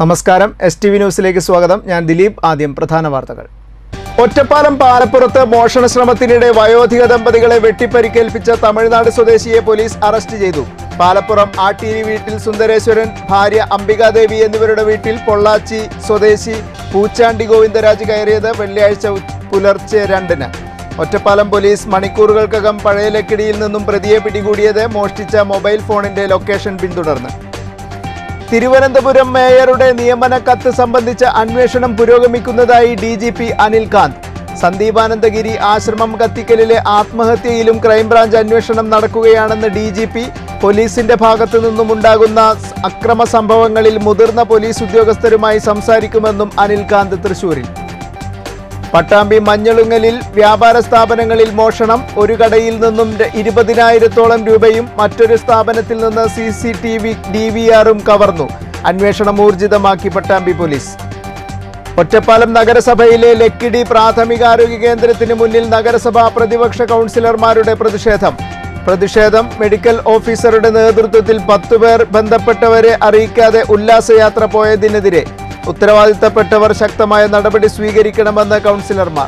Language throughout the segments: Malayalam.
നമസ്കാരം എസ് ടി വി ന്യൂസിലേക്ക് സ്വാഗതം ഞാൻ ദിലീപ് ആദ്യം പ്രധാന വാർത്തകൾ ഒറ്റപ്പാലം പാലപ്പുറത്ത് മോഷണ ശ്രമത്തിനിടെ വയോധിക ദമ്പതികളെ വെട്ടിപ്പരിക്കേൽപ്പിച്ച തമിഴ്നാട് സ്വദേശിയെ പോലീസ് അറസ്റ്റ് ചെയ്തു പാലപ്പുറം ആട്ടീരി വീട്ടിൽ സുന്ദരേശ്വരൻ ഭാര്യ അംബികാദേവി എന്നിവരുടെ വീട്ടിൽ പൊള്ളാച്ചി സ്വദേശി പൂച്ചാണ്ടി ഗോവിന്ദരാജ് കയറിയത് വെള്ളിയാഴ്ച ഉ- പുലർച്ചെ രണ്ടിന് ഒറ്റപ്പാലം പോലീസ് മണിക്കൂറുകൾക്കകം പഴയ ലക്കിടിയിൽ നിന്നും പ്രതിയെ പിടികൂടിയത് മോഷ്ടിച്ച മൊബൈൽ ഫോണിന്റെ ലൊക്കേഷൻ പിന്തുടർന്ന് തിരുവനന്തപുരം മേയറുടെ നിയമന കത്ത് സംബന്ധിച്ച അന്വേഷണം പുരോഗമിക്കുന്നതായി D G P Anil Kanth Sandeepanandagiri ആശ്രമം കത്തിക്കലിലെ ആത്മഹത്യയിലും ക്രൈംബ്രാഞ്ച് അന്വേഷണം നടക്കുകയാണെന്ന് ഡി ജി പി പോലീസിന്റെ ഭാഗത്തു നിന്നും ഉണ്ടാകുന്ന സ് അക്രമ സംഭവങ്ങളിൽ മുതിർന്ന പോലീസ് ഉദ്യോഗസ്ഥരുമായി സംസാരിക്കുമെന്നും അനിൽ കാന്ത് തൃശൂരിൽ പട്ടാമ്പി മഞ്ഞളുങ്ങലിൽ വ്യാപാര സ്ഥാപനങ്ങളിൽ മോഷണം ഒരു കടയിൽ നിന്നും ര- ഇരുപതിനായിരത്തോളം രൂപയും മറ്റൊരു സ്ഥാപനത്തിൽ നിന്ന് C C T V D V ആറും കവർന്നു അന്വേഷണം ഊർജിതമാക്കി പട്ടാമ്പി പോലീസ് ഒറ്റപ്പാലം നഗരസഭയിലെ ലക്കിടി പ്രാഥമികാരോഗ്യ കേന്ദ്രത്തിന് മുന്നിൽ നഗരസഭാ പ്രതിപക്ഷ കൗൺസിലർമാരുടെ പ്രതിഷേധം പ്രതിഷേധം മെഡിക്കൽ ഓഫീസറുടെ നേതൃത്വത്തിൽ പത്തുപേർ ബന്ധപ്പെട്ടവരെ അറിയിക്കാതെ ഉല്ലാസയാത്ര പോയതിനെതിരെ ഉത്തരവാദിത്തപ്പെട്ടവർ ശക്തമായ നടപടി സ്വീകരിക്കണമെന്ന് കൗൺസിലർമാർ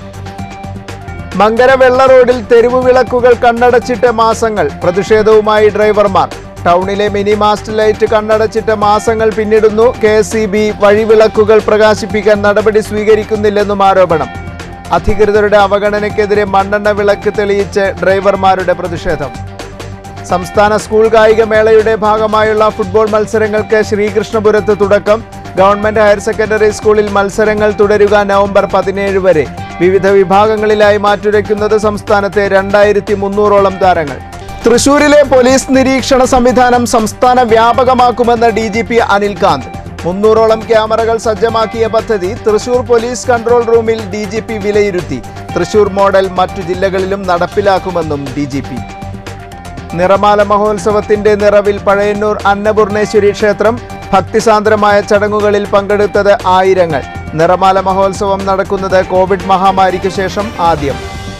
മങ്കര വെള്ള റോഡിൽ തെരുവു വിളക്കുകൾ കണ്ണടച്ചിട്ട് മാസങ്ങൾ പ്രതിഷേധവുമായി ഡ്രൈവർമാർ ടൗണിലെ മിനി മാസ്റ്റ് ലൈറ്റ് കണ്ണടച്ചിട്ട് മാസങ്ങൾ പിന്നിടുന്നു കെ എസ് ഇ ബി വഴിവിളക്കുകൾ പ്രകാശിപ്പിക്കാൻ നടപടി സ്വീകരിക്കുന്നില്ലെന്നും ആരോപണം അധികൃതരുടെ അവഗണനയ്ക്കെതിരെ മണ്ണെണ്ണ വിളക്ക് തെളിയിച്ച് ഡ്രൈവർമാരുടെ പ്രതിഷേധം സംസ്ഥാന സ്കൂൾ കായിക മേളയുടെ ഭാഗമായുള്ള ഫുട്ബോൾ മത്സരങ്ങൾക്ക് ശ്രീകൃഷ്ണപുരത്ത് തുടക്കം ഗവൺമെന്റ് ഹയർ സെക്കൻഡറി സ്കൂളിൽ മത്സരങ്ങൾ തുടരുക നവംബർ പതിനേഴ് വരെ വിവിധ വിഭാഗങ്ങളിലായി മാറ്റുരയ്ക്കുന്നത് സംസ്ഥാനത്തെ രണ്ടായിരത്തി മുന്നൂറോളം താരങ്ങൾ തൃശൂരിലെ പോലീസ് നിരീക്ഷണ സംവിധാനം സംസ്ഥാന വ്യാപകമാക്കുമെന്ന് ഡി ജി പി അനിൽകാന്ത് മുന്നൂറോളം ക്യാമറകൾ സജ്ജമാക്കിയ പദ്ധതി തൃശൂർ പോലീസ് കൺട്രോൾ റൂമിൽ ഡി ജി പി വിലയിരുത്തി തൃശൂർ മോഡൽ മറ്റു ജില്ലകളിലും നടപ്പിലാക്കുമെന്നും ഡി ജി പി നിറമാല മഹോത്സവത്തിന്റെ നിറവിൽ പഴയന്നൂർ അന്നപൂർണേശ്വരി ക്ഷേത്രം ഭക്തിസാന്ദ്രമായ ചടങ്ങുകളിൽ പങ്കെടുത്തത് ആയിരങ്ങൾ നിറമാല മഹോത്സവം നടക്കുന്നത് കോവിഡ് മഹാമാരിക്ക് ശേഷം ആദ്യം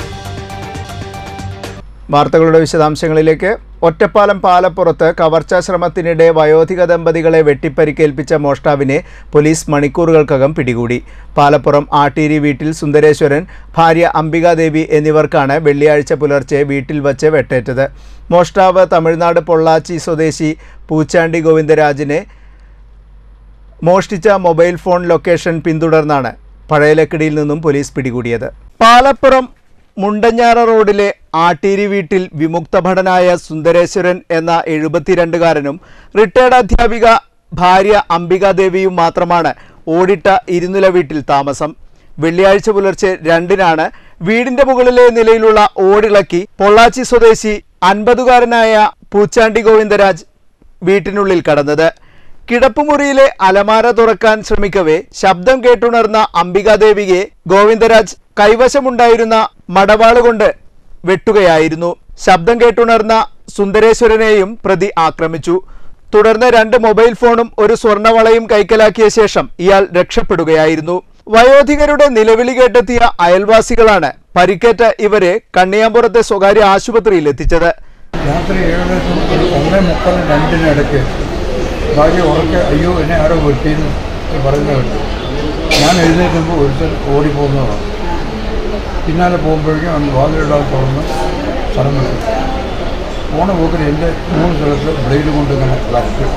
വാർത്തകളുടെ വിശദാംശങ്ങളിലേക്ക് ഒറ്റപ്പാലം പാലപ്പുറത്ത് കവർച്ചാ ശ്രമത്തിനിടെ വയോധിക ദമ്പതികളെ വെട്ടിപ്പരിക്കേൽപ്പിച്ച മോഷ്ടാവിനെ പോലീസ് മണിക്കൂറുകൾക്കകം പിടികൂടി പാലപ്പുറം ആട്ടീരി വീട്ടിൽ സുന്ദരേശ്വരൻ ഭാര്യ അംബികാദേവി എന്നിവർക്കാണ് വെള്ളിയാഴ്ച പുലർച്ചെ വീട്ടിൽ വച്ച് വെട്ടേറ്റത് മോഷ്ടാവ് തമിഴ്നാട് പൊള്ളാച്ചി സ്വദേശി പൂച്ചാണ്ടി ഗോവിന്ദരാജിനെ മോഷ്ടിച്ച മൊബൈൽ ഫോൺ ലൊക്കേഷൻ പിന്തുടർന്നാണ് പഴയലക്കിടിയിൽ നിന്നും പോലീസ് പിടികൂടിയത് പാലപ്പുറം മുണ്ടഞ്ഞാറ റോഡിലെ ആട്ടീരി വീട്ടിൽ വിമുക്ത ഭടനായ സുന്ദരേശ്വരൻ എന്ന എഴുപത്തിരണ്ടുകാരനും റിട്ടയർഡ് അധ്യാപിക ഭാര്യ അംബികാദേവിയും മാത്രമാണ് ഓടിട്ട ഇരുനില വീട്ടിൽ താമസം വെള്ളിയാഴ്ച പുലർച്ചെ രണ്ടിനാണ് വീടിന്റെ മുകളിലെ നിലയിലുള്ള ഓടിളക്കി പൊള്ളാച്ചി സ്വദേശി അൻപതുകാരനായ പൂച്ചാണ്ടി ഗോവിന്ദരാജ് വീട്ടിനുള്ളിൽ കടന്നത് കിടപ്പുമുറിയിലെ അലമാര തുറക്കാൻ ശ്രമിക്കവേ ശബ്ദം കേട്ടുണർന്ന അംബികാദേവിയെ ഗോവിന്ദരാജ് കൈവശമുണ്ടായിരുന്ന മടവാള് കൊണ്ട് വെട്ടുകയായിരുന്നു ശബ്ദം കേട്ടുണർന്ന സുന്ദരേശ്വരനെയും പ്രതി ആക്രമിച്ചു തുടർന്ന് രണ്ട് മൊബൈൽ ഫോണും ഒരു സ്വർണവളയും കൈക്കലാക്കിയ ശേഷം ഇയാൾ രക്ഷപ്പെടുകയായിരുന്നു വയോധികരുടെ നിലവിളി കേട്ടെത്തിയ അയൽവാസികളാണ് പരിക്കേറ്റ ഇവരെ കണ്ണിയാമ്പുറത്തെ സ്വകാര്യ ആശുപത്രിയിൽ എത്തിച്ചത് രാത്രി ഏകദേശം ഒരു ഒന്നേ മുപ്പത് രണ്ടിനിടയ്ക്ക് ഭാര്യ ഉറക്കെ അയ്യോ എന്നെ ആരോ വെട്ടിയെന്ന് പറയുന്നത് കേട്ടു ഞാൻ എഴുന്നേറ്റുമ്പോൾ ഒരുത്തൻ ഓടിപ്പോകുന്നതാണ് പിന്നാലെ പോകുമ്പോഴേക്കും അവൻ വാതിലിടാതെ തുറന്ന് സ്ഥലം വിട്ടു പോണ പോക്കിൽ എൻ്റെ മൂന്ന് സ്ഥലത്ത് ബ്ലേഡ് കൊണ്ട് ഇങ്ങനെ വരച്ചു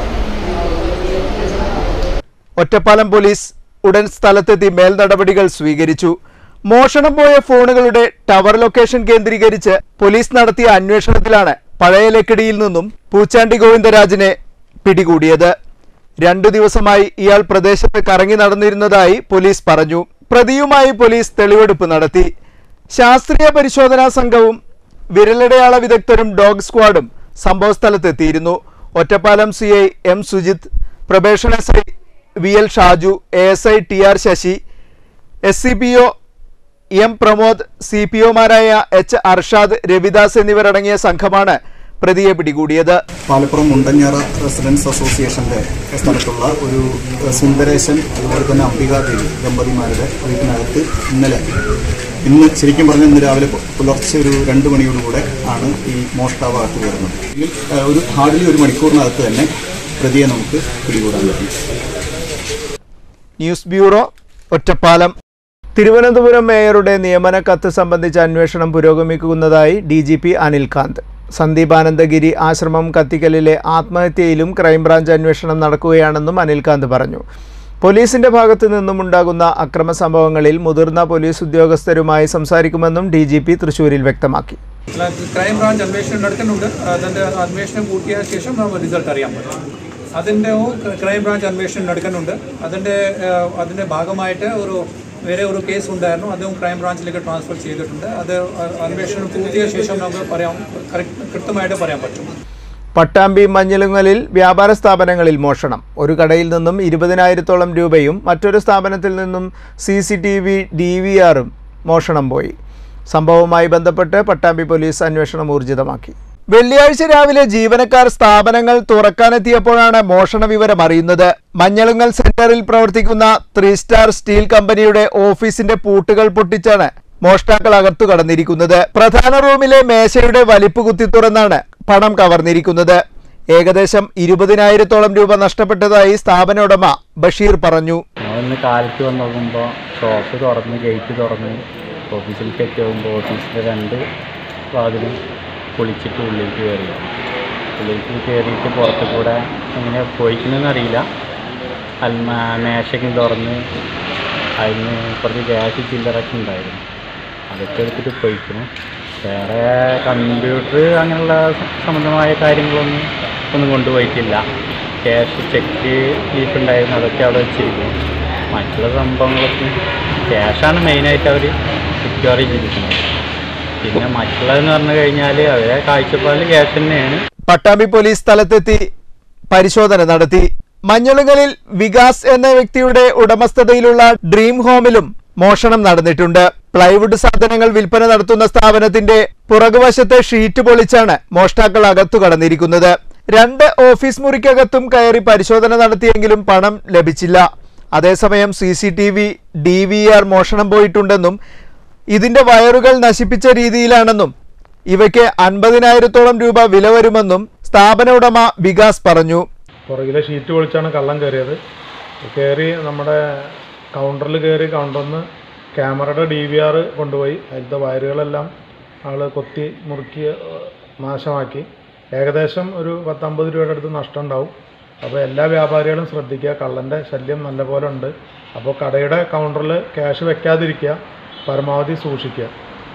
ഒറ്റപ്പാലം പോലീസ് ഉടൻ സ്ഥലത്തെത്തി മേൽ നടപടികൾ സ്വീകരിച്ചു മോഷണം പോയ ഫോണുകളുടെ ടവർ ലൊക്കേഷൻ കേന്ദ്രീകരിച്ച് പോലീസ് നടത്തിയ അന്വേഷണത്തിലാണ് പഴയ ലക്കിടിയിൽ നിന്നും പൂച്ചാണ്ടി ഗോവിന്ദരാജിനെ പിടികൂടിയത് രണ്ടു ദിവസമായി ഇയാൾ പ്രദേശത്ത് കറങ്ങി നടന്നിരുന്നതായി പോലീസ് പറഞ്ഞു പ്രതിയുമായി പോലീസ് തെളിവെടുപ്പ് നടത്തി ശാസ്ത്രീയ പരിശോധനാ സംഘവും വിരലടയാള വിദഗ്ധരും ഡോഗ് സ്ക്വാഡും സംഭവസ്ഥലത്തെത്തിയിരുന്നു Ottapalam C I M Sujith probation S I V L Shaju A S I T R Sasi S C P O M Pramod C P ഒമാരായ എച്ച് അർഷാദ് രവിദാസ് എന്നിവരടങ്ങിയ സംഘമാണ് പ്രതിയെ പിടികൂടിയത് പാലപ്പുറം മുണ്ടഞ്ഞാറ റെസിഡൻസ് അസോസിയേഷന്റെ സ്ഥലത്തുള്ള ഒരു ഏഹ്, സുന്ദരേശൻ അതുപോലെ തന്നെ അംബികാദേവി ദമ്പതിമാരുടെ വീട്ടിനകത്ത് ഇന്നലെ ഇന്ന് ശരിക്കും പറഞ്ഞ ഇന്ന് രാവിലെ പു- പുലർച്ചെ ഒരു രണ്ട് മണിയോടുകൂടെ ആണ് ഈ മോഷ്ടാവ് അകത്ത് കയറുന്നത് ഇതിൽ ഏഹ്, ഒരു ഹാർഡ്ലി ഒരു മണിക്കൂറിനകത്ത് തന്നെ പ്രതിയെ നമുക്ക് പിടികൂടാൻ പറ്റി ന്യൂസ് ബ്യൂറോ ഒറ്റപ്പാലം തിരുവനന്തപുരം മേയറുടെ നിയമന കത്ത് സംബന്ധിച്ച അന്വേഷണം പുരോഗമിക്കുന്നതായി D G P Anilkant Sandeep Anandagiri ആശ്രമം കത്തിക്കലിലെ ആത്മഹത്യയിലും ക്രൈംബ്രാഞ്ച് അന്വേഷണം നടക്കുകയാണെന്നും അനിൽകാന്ത് പറഞ്ഞു പോലീസിന്റെ ഭാഗത്തു നിന്നുമുണ്ടാകുന്ന അക്രമ സംഭവങ്ങളിൽ മുതിർന്ന പോലീസ് ഉദ്യോഗസ്ഥരുമായി സംസാരിക്കുമെന്നും ഡി ജി പി തൃശൂരിൽ വ്യക്തമാക്കി ക്രൈം ബ്രാഞ്ച് അന്വേഷണം നടക്കുന്നുണ്ട് അതിൻ്റെ അന്വേഷണം പൂർത്തിയായ ശേഷം നമുക്ക് റിസൾട്ട് അറിയാൻ പറ്റും അതിൻ്റെ ക്രൈം ബ്രാഞ്ച് അന്വേഷണം നടക്കുന്നുണ്ട് അതിൻ്റെ ഏഹ്, അതിൻ്റെ ഭാഗമായിട്ട് ഒരു വേറെ ഒരു കേസ് ഉണ്ടായിരുന്നു അതും ക്രൈം ബ്രാഞ്ചിലേക്ക് ട്രാൻസ്ഫർ ചെയ്തിട്ടുണ്ട് അത് അ- അന്വേഷണം പൂർത്തിയായ ശേഷം നമുക്ക് പറയാം കറക്റ്റ് കൃത്യമായിട്ട് പറയാൻ പറ്റും പട്ടാമ്പി മഞ്ഞളുങ്ങലിൽ വ്യാപാര സ്ഥാപനങ്ങളിൽ മോഷണം ഒരു കടയിൽ നിന്നും ഇരുപതിനായിരത്തോളം രൂപയും മറ്റൊരു സ്ഥാപനത്തിൽ നിന്നും C C T V D V ആറും മോഷണം പോയി സംഭവവുമായി ബന്ധപ്പെട്ട് പട്ടാമ്പി പോലീസ് അന്വേഷണം ഊർജിതമാക്കി വെള്ളിയാഴ്ച രാവിലെ ജീവനക്കാർ സ്ഥാപനങ്ങൾ തുറക്കാനെത്തിയപ്പോഴാണ് മോഷണ വിവരം അറിയുന്നത് മഞ്ഞളുങ്ങൽ സെന്ററിൽ പ്രവർത്തിക്കുന്ന ത്രീ സ്റ്റാർ സ്റ്റീൽ കമ്പനിയുടെ ഓഫീസിന്റെ പൂട്ടുകൾ പൊട്ടിച്ചാണ് മോഷ്ടാക്കൾ അകത്തു കടന്നിരിക്കുന്നത് പ്രധാന റൂമിലെ മേശയുടെ വലിപ്പ് കുത്തി തുറന്നാണ് പണം കവർന്നിരിക്കുന്നത് ഏകദേശം ഇരുപതിനായിരത്തോളം രൂപ നഷ്ടപ്പെട്ടതായി സ്ഥാപന ഉടമ ബഷീർ പറഞ്ഞു ഞങ്ങളിന്ന് കാലത്ത് വന്ന് നോക്കുമ്പോൾ ഷോപ്പ് തുറന്ന് ഗേറ്റ് തുറന്ന് ഓഫീസിലേക്ക് എത്തിയാകുമ്പോൾ ഓഫീസിൻ്റെ രണ്ട് വാതിലും പൊളിച്ചിട്ട് ഉള്ളിലേക്ക് കയറി ഉള്ളിലേക്ക് കയറിയിട്ട് പുറത്ത് കൂടെ എങ്ങനെ പോയിക്കണമെന്ന് അറിയില്ല അൽമ മേശയ്ക്കും തുറന്ന് അതിന് കുറച്ച് ഗ്യാസ് ചില്ലറൊക്കെ ഉണ്ടായിരുന്നു അതൊക്കെ എടുത്തിട്ട് പോയിക്കണം വേറെ കമ്പ്യൂട്ടർ അങ്ങനെയുള്ള സംബന്ധമായ കാര്യങ്ങളൊന്നും ഒന്നും കൊണ്ടുപോയിട്ടില്ല ക്യാഷ് ചെക്ക് ലീഫ് ഉണ്ടായിരുന്നു അതൊക്കെ അവിടെ വെച്ചിരിക്കുന്നു മറ്റുള്ള സംഭവങ്ങളൊക്കെ ക്യാഷാണ് മെയിനായിട്ട് അവർ സെക്യൂർ ചെയ്തിരിക്കുന്നത് പിന്നെ മറ്റുള്ളതെന്ന് പറഞ്ഞു കഴിഞ്ഞാൽ അവരെ കാഴ്ചപ്പാടിൽ ക്യാഷ് തന്നെയാണ് പട്ടാമ്പി പോലീസ് സ്ഥലത്തെത്തി പരിശോധന നടത്തി മഞ്ഞളുകളിൽ വികാസ് എന്ന വ്യക്തിയുടെ ഉടമസ്ഥതയിലുള്ള ഡ്രീം ഹോമിലും മോഷണം നടന്നിട്ടുണ്ട് പ്ലൈവുഡ് സാധനങ്ങൾ വിൽപ്പന നടത്തുന്ന സ്ഥാപനത്തിന്റെ പുറകുവശത്തെ ഷീറ്റ് പൊളിച്ചാണ് മോഷ്ടാക്കൾ അകത്തു കടന്നിരിക്കുന്നത് രണ്ട് ഓഫീസ് മുറിക്കകത്തും കയറി പരിശോധന നടത്തിയെങ്കിലും പണം ലഭിച്ചില്ല അതേസമയം C C T V D V R മോഷണം പോയിട്ടുണ്ടെന്നും ഇതിന്റെ വയറുകൾ നശിപ്പിച്ച രീതിയിലാണെന്നും ഇവയ്ക്ക് അൻപതിനായിരത്തോളം രൂപ വില വരുമെന്നും സ്ഥാപന ഉടമ വികാസ് പറഞ്ഞു പുറകിലെ ഷീറ്റ് പൊളിച്ചാണ് കള്ളൻ കയറിയത് കയറി നമ്മുടെ കൗണ്ടറിൽ കയറി കൗണ്ടറിൽ നിന്ന് ക്യാമറയുടെ ഡി വി ആർ കൊണ്ടുപോയി അതിലത്തെ വയറുകളെല്ലാം ആൾ കൊത്തി മുറുക്കി ഏഹ്, നാശമാക്കി ഏകദേശം ഒരു പത്തമ്പത് രൂപയുടെ അടുത്ത് നഷ്ടം ഉണ്ടാവും അപ്പോൾ എല്ലാ വ്യാപാരികളും ശ്രദ്ധിക്കുക കള്ളൻ്റെ ശല്യം നല്ലപോലെ ഉണ്ട് അപ്പോൾ കടയുടെ കൗണ്ടറിൽ ക്യാഷ് വെക്കാതിരിക്കുക പരമാവധി സൂക്ഷിക്കുക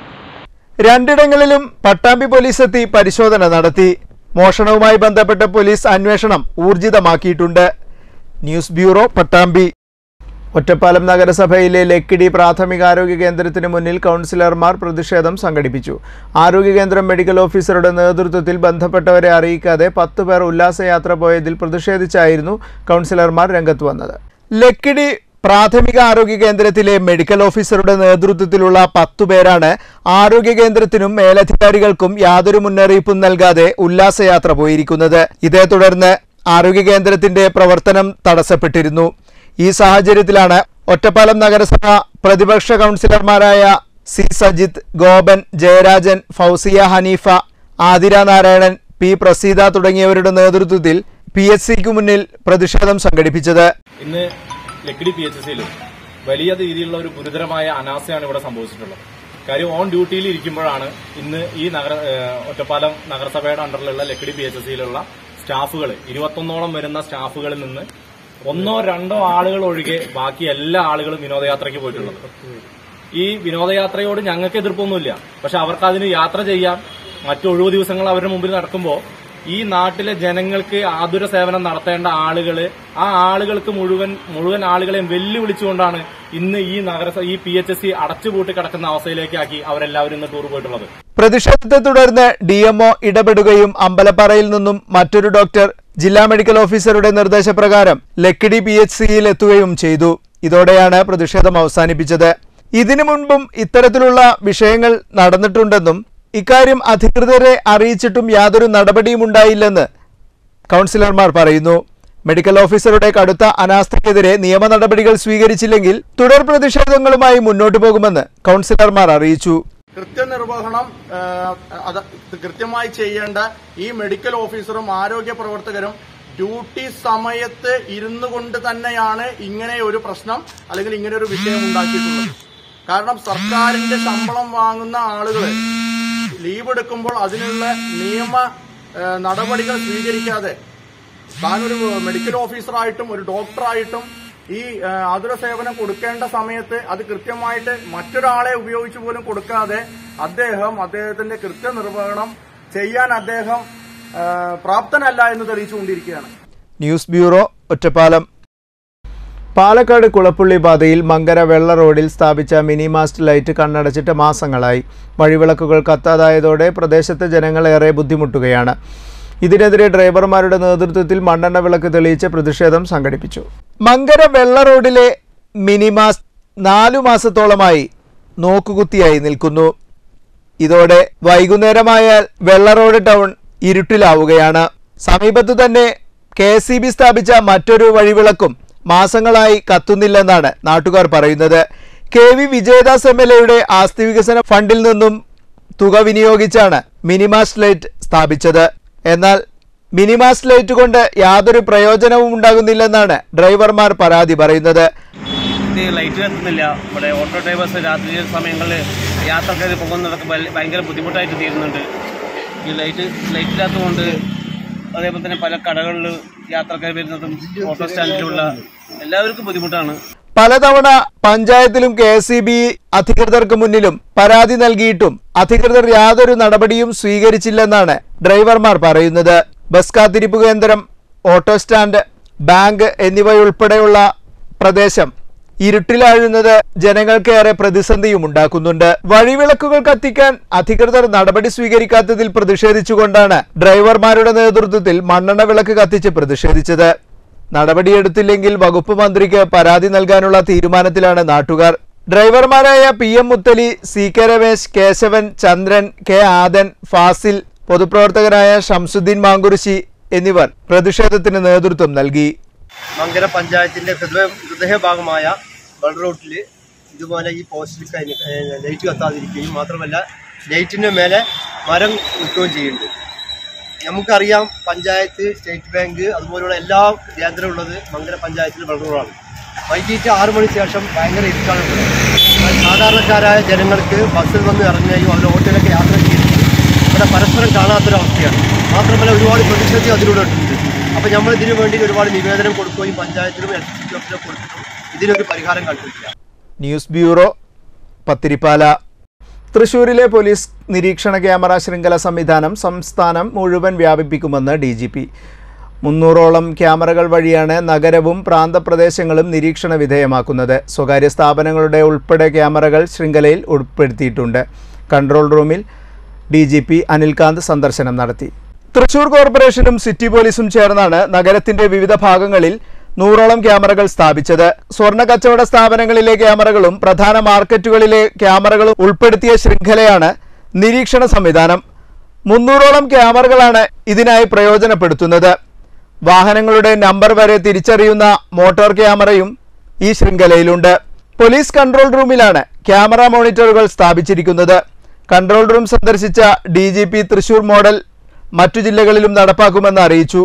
രണ്ടിടങ്ങളിലും പട്ടാമ്പി പോലീസ് എത്തി പരിശോധന നടത്തി മോഷണവുമായി ബന്ധപ്പെട്ട പോലീസ് അന്വേഷണം ഊർജിതമാക്കിയിട്ടുണ്ട് ന്യൂസ് ബ്യൂറോ പട്ടാമ്പി ഒറ്റപ്പാലം നഗരസഭയിലെ ലക്കിടി പ്രാഥമികാരോഗ്യ കേന്ദ്രത്തിന് മുന്നിൽ കൗൺസിലർമാർ പ്രതിഷേധം സംഘടിപ്പിച്ചു ആരോഗ്യ കേന്ദ്രം മെഡിക്കൽ ഓഫീസറുടെ നേതൃത്വത്തിൽ ബന്ധപ്പെട്ടവരെ അറിയിക്കാതെ പത്ത് പേർ ഉല്ലാസയാത്ര പോയതിൽ പ്രതിഷേധിച്ചായിരുന്നു കൗൺസിലർമാർ രംഗത്ത് വന്നത് ലക്കിടി പ്രാഥമിക ആരോഗ്യ കേന്ദ്രത്തിലെ മെഡിക്കൽ ഓഫീസറുടെ നേതൃത്വത്തിലുള്ള പത്തു പേരാണ് ആരോഗ്യ കേന്ദ്രത്തിനും മേലധികാരികൾക്കും യാതൊരു മുന്നറിയിപ്പും നൽകാതെ ഉല്ലാസയാത്ര പോയിരിക്കുന്നത് ഇതേ തുടർന്ന് ആരോഗ്യ കേന്ദ്രത്തിന്റെ പ്രവർത്തനം തടസ്സപ്പെട്ടിരുന്നു ഈ സാഹചര്യത്തിലാണ് ഒറ്റപ്പാലം നഗരസഭ പ്രതിപക്ഷ കൗൺസിലർമാരായ സി സജിത്ത് ഗോപൻ ജയരാജൻ ഫൗസിയ ഹനീഫ ആതിര നാരായണൻ പി പ്രസീത തുടങ്ങിയവരുടെ നേതൃത്വത്തിൽ പി എച്ച് സിക്ക് മുന്നിൽ പ്രതിഷേധം സംഘടിപ്പിച്ചത് ഇന്ന് ലക്കിടി പി എച്ച് സിയിലും വലിയ രീതിയിലുള്ള ഒരു ഗുരുതരമായ അനാസ്ഥയാണ് ഇവിടെ സംഭവിച്ചിട്ടുള്ളത് കാര്യം ഓൺ ഡ്യൂട്ടിയിൽ ഇരിക്കുമ്പോഴാണ് ഇന്ന് ഈ നഗര ഏഹ് ഒറ്റപ്പാലം നഗരസഭയുടെ അണ്ടറിലുള്ള ലക്കിടി പി എച്ച് സിയിലുള്ള സ്റ്റാഫുകൾ ഇരുപത്തൊന്നോളം വരുന്ന സ്റ്റാഫുകളിൽ നിന്ന് ഒന്നോ രണ്ടോ ആളുകൾ ഒഴികെ ബാക്കി എല്ലാ ആളുകളും വിനോദയാത്രയ്ക്ക് പോയിട്ടുള്ളത് ഈ വിനോദയാത്രയോട് ഞങ്ങൾക്ക് എതിർപ്പൊന്നുമില്ല പക്ഷെ അവർക്ക് അതിന് യാത്ര ചെയ്യാം മറ്റു ഒഴിവു ദിവസങ്ങൾ അവരുടെ മുമ്പിൽ നടക്കുമ്പോൾ ഈ നാട്ടിലെ ജനങ്ങൾക്ക് ആതുര സേവനം നടത്തേണ്ട ആളുകള് ആ ആളുകൾക്ക് മുഴുവൻ മുഴുവൻ ആളുകളെയും വെല്ലുവിളിച്ചുകൊണ്ടാണ് ഇന്ന് ഈ നഗരസഭ ഈ പി എച്ച് എസ് സി അടച്ചുപൂട്ടി കിടക്കുന്ന അവസ്ഥയിലേക്കാക്കി അവരെല്ലാവരും ഇന്ന് ടൂർ പോയിട്ടുള്ളത് പ്രതിഷേധത്തെ തുടർന്ന് ഡി എംഒ ഇടപെടുകയും അമ്പലപ്പാറയിൽ നിന്നും മറ്റൊരു ഡോക്ടർ ജില്ലാ മെഡിക്കൽ ഓഫീസറുടെ നിർദ്ദേശപ്രകാരം ലക്കിടി പി എച്ച് സിയിൽ എത്തുകയും ചെയ്തു ഇതോടെയാണ് പ്രതിഷേധം അവസാനിപ്പിച്ചത് ഇതിനു മുൻപും ഇത്തരത്തിലുള്ള വിഷയങ്ങൾ നടന്നിട്ടുണ്ടെന്നും ഇക്കാര്യം അധികൃതരെ അറിയിച്ചിട്ടും യാതൊരു നടപടിയും ഉണ്ടായില്ലെന്ന് കൗൺസിലർമാർ പറയുന്നു മെഡിക്കൽ ഓഫീസറുടെ കടുത്ത അനാസ്ഥയ്ക്കെതിരെ നിയമ നടപടികൾ സ്വീകരിച്ചില്ലെങ്കിൽ തുടർ പ്രതിഷേധങ്ങളുമായി മുന്നോട്ടു പോകുമെന്ന് കൗൺസിലർമാർ അറിയിച്ചു കൃത്യനിർവഹണം ആ, അത് കൃത്യമായി ചെയ്യേണ്ട ഈ മെഡിക്കൽ ഓഫീസറും ആരോഗ്യ പ്രവർത്തകരും ഡ്യൂട്ടി സമയത്ത് ഇരുന്നു കൊണ്ട് തന്നെയാണ് ഇങ്ങനെ ഒരു പ്രശ്നം അല്ലെങ്കിൽ ഇങ്ങനെ ഒരു വിഷയം ഉണ്ടാക്കിയിട്ടുള്ളത് കാരണം സർക്കാരിന്റെ ശമ്പളം വാങ്ങുന്ന ആളുകൾ ലീവ് എടുക്കുമ്പോൾ അതിനുള്ള നിയമ ഏഹ്, നടപടികൾ സ്വീകരിക്കാതെ താൻ ഒരു മെഡിക്കൽ ഓഫീസറായിട്ടും ഒരു ഡോക്ടറായിട്ടും ഈ ഏഹ്, ആതുര സേവനം കൊടുക്കേണ്ട സമയത്ത് അത് കൃത്യമായിട്ട് മറ്റൊരാളെ ഉപയോഗിച്ച് പോലും കൊടുക്കാതെ അദ്ദേഹം അദ്ദേഹത്തിന്റെ കൃത്യനിർവഹണം ചെയ്യാൻ അദ്ദേഹം ഏഹ്, പ്രാപ്തനല്ല എന്ന് തെളിയിച്ചുകൊണ്ടിരിക്കുകയാണ് ന്യൂസ് ബ്യൂറോ ഒറ്റപ്പാലം പാലക്കാട് കുളപ്പുള്ളി പാതയിൽ മങ്കര വെള്ള റോഡിൽ സ്ഥാപിച്ച മിനി മാസ്റ്റ് ലൈറ്റ് കണ്ണടച്ചിട്ട് മാസങ്ങളായി വഴിവിളക്കുകൾ കത്താതായതോടെ പ്രദേശത്തെ ജനങ്ങൾ ഏറെ ബുദ്ധിമുട്ടുകയാണ് ഇതിനെതിരെ ഡ്രൈവർമാരുടെ നേതൃത്വത്തിൽ മണ്ണെണ്ണ വിളക്ക് തെളിയിച്ച് പ്രതിഷേധം സംഘടിപ്പിച്ചു മങ്കര വെള്ള റോഡിലെ മിനി മാസ്റ്റ് നാലു മാസത്തോളമായി നോക്കുകുത്തിയായി നിൽക്കുന്നു ഇതോടെ വൈകുന്നേരമായാൽ വെള്ള റോഡ് ടൗൺ ഇരുട്ടിലാവുകയാണ് സമീപത്തു തന്നെ കെ എസ് സി ബി സ്ഥാപിച്ച മറ്റൊരു വഴിവിളക്കും മാസങ്ങളായി കത്തുന്നില്ലെന്നാണ് നാട്ടുകാർ പറയുന്നത് K V Vijayadas M L എയുടെ ആസ്തി വികസന ഫണ്ടിൽ നിന്നും തുക വിനിയോഗിച്ചാണ് മിനിമാസ് ലൈറ്റ് സ്ഥാപിച്ചത് എന്നാൽ മിനിമാസ് ലൈറ്റ് കൊണ്ട് യാതൊരു പ്രയോജനവും ഉണ്ടാകുന്നില്ലെന്നാണ് ഡ്രൈവർമാർ പരാതി പറയുന്നത് ഇത് ലൈറ്റ് കത്തുന്നില്ല ഇവിടെ ഓട്ടോ ഡ്രൈവേഴ്സ് രാത്രി സമയങ്ങളിൽ യാത്രക്കാർ പോകുന്നതൊക്കെ ഭയ- ഭയങ്കര ബുദ്ധിമുട്ടായിട്ട് തീരുന്നുണ്ട് ഈ ലൈറ്റ് ലൈറ്റ് ഇല്ലാത്തതുകൊണ്ട് അതേപോലെ തന്നെ പല കടകളിൽ യാത്രക്കാർ വരുന്നതും ഓട്ടോ സ്റ്റാൻഡിലുള്ള എല്ലാവർക്കും ബുദ്ധിമുട്ടാണ് പലതവണ പഞ്ചായത്തിലും കെ എസ് സി ബി അധികൃതർക്ക് മുന്നിലും പരാതി നൽകിയിട്ടും അധികൃതർ യാതൊരു നടപടിയും സ്വീകരിച്ചില്ലെന്നാണ് ഡ്രൈവർമാർ പറയുന്നത് ബസ് കാത്തിരിപ്പ് കേന്ദ്രം ഓട്ടോ സ്റ്റാൻഡ് ബാങ്ക് എന്നിവയുൾപ്പെടെയുള്ള പ്രദേശം ഇരുട്ടിലാഴുന്നത് ജനങ്ങൾക്കേറെ പ്രതിസന്ധിയും ഉണ്ടാക്കുന്നുണ്ട് വഴിവിളക്കുകൾ കത്തിക്കാൻ അധികൃതർ നടപടി സ്വീകരിക്കാത്തതിൽ പ്രതിഷേധിച്ചുകൊണ്ടാണ് ഡ്രൈവർമാരുടെ നേതൃത്വത്തിൽ മണ്ണെണ്ണ വിളക്ക് കത്തിച്ച് പ്രതിഷേധിച്ചത് നടപടിയെടുത്തില്ലെങ്കിൽ വകുപ്പ് മന്ത്രിക്ക് പരാതി നൽകാനുള്ള തീരുമാനത്തിലാണ് നാട്ടുകാർ ഡ്രൈവർമാരായ P M Muthali C K Ramesh Kesavan Chandran K Adan Fasil പൊതുപ്രവർത്തകനായ Shamsuddin മാങ്കുരിശി എന്നിവർ പ്രതിഷേധത്തിന് നേതൃത്വം നൽകി മങ്കര പഞ്ചായത്തിന്റെ ഹൃദയ ഹൃദയഭാഗമായ ബൾ റോട്ടിൽ ഇതുപോലെ ഈ പോസ്റ്റിൽ കഴിഞ്ഞ് ഏഹ് ലൈറ്റ് കത്താതിരിക്കുകയും മാത്രമല്ല ലൈറ്റിന്റെ മേലെ മരം നിൽക്കുകയും ചെയ്യുന്നുണ്ട് നമുക്കറിയാം പഞ്ചായത്ത് സ്റ്റേറ്റ് ബാങ്ക് അതുപോലുള്ള എല്ലാ കേന്ദ്രവും ഉള്ളത് മങ്കര പഞ്ചായത്തിൽ ബൾ റോഡാണ് വൈകിട്ട് ആറു മണി ശേഷം ഭയങ്കര ഇരുട്ടാണ് ഉള്ളത് സാധാരണക്കാരായ ജനങ്ങൾക്ക് ബസ്സിൽ വന്ന് ഇറങ്ങുകയും അവർ ഓട്ടോയിലൊക്കെ യാത്ര ചെയ്യുകയും ഇവിടെ പരസ്പരം കാണാത്തൊരവസ്ഥയാണ് മാത്രമല്ല ഒരുപാട് പ്രതിഷേധി അതിലൂടെ ഉണ്ട് അപ്പോൾ നമ്മൾ ഇതിനു വേണ്ടി ഒരുപാട് നിവേദനം കൊടുക്കുകയും പഞ്ചായത്തിലും ഇലക്ട്രിസിറ്റി ഓഫീസിലും കൊടുത്തിട്ടും ഇതിനൊരു പരിഹാരം കണ്ടിട്ടില്ല ന്യൂസ് ബ്യൂറോ പത്തിരിപ്പാല തൃശൂരിലെ പോലീസ് നിരീക്ഷണ ക്യാമറ ശൃംഖല സംവിധാനം സംസ്ഥാനം മുഴുവൻ വ്യാപിപ്പിക്കുമെന്ന് ഡി ജി പി മുന്നൂറോളം ക്യാമറകൾ വഴിയാണ് നഗരവും പ്രാന്തപ്രദേശങ്ങളും നിരീക്ഷണ വിധേയമാക്കുന്നത് സ്വകാര്യ സ്ഥാപനങ്ങളുടെ ഉൾപ്പെടെ ക്യാമറകൾ ശൃംഖലയിൽ ഉൾപ്പെടുത്തിയിട്ടുണ്ട് കൺട്രോൾ റൂമിൽ ഡി ജി പി അനിൽകാന്ത് സന്ദർശനം നടത്തി തൃശൂർ കോർപ്പറേഷനും സിറ്റി പോലീസും ചേർന്നാണ് നഗരത്തിന്റെ വിവിധ ഭാഗങ്ങളിൽ നൂറോളം ക്യാമറകൾ സ്ഥാപിച്ചത് സ്വർണ്ണ കച്ചവട സ്ഥാപനങ്ങളിലെ ക്യാമറകളും പ്രധാന മാർക്കറ്റുകളിലെ ക്യാമറകളും ഉൾപ്പെടുത്തിയ ശൃംഖലയാണ് നിരീക്ഷണ സംവിധാനം മുന്നൂറോളം ക്യാമറകളാണ് ഇതിനായി പ്രയോജനപ്പെടുത്തുന്നത് വാഹനങ്ങളുടെ നമ്പർ വരെ തിരിച്ചറിയുന്ന മോട്ടോർ ക്യാമറയും ഈ ശൃംഖലയിലുണ്ട് പോലീസ് കൺട്രോൾ റൂമിലാണ് ക്യാമറ മോണിറ്ററുകൾ സ്ഥാപിച്ചിരിക്കുന്നത് കൺട്രോൾ റൂം സന്ദർശിച്ച D G P Thrissur model മറ്റു ജില്ലകളിലും നടപ്പാക്കുമെന്ന് അറിയിച്ചു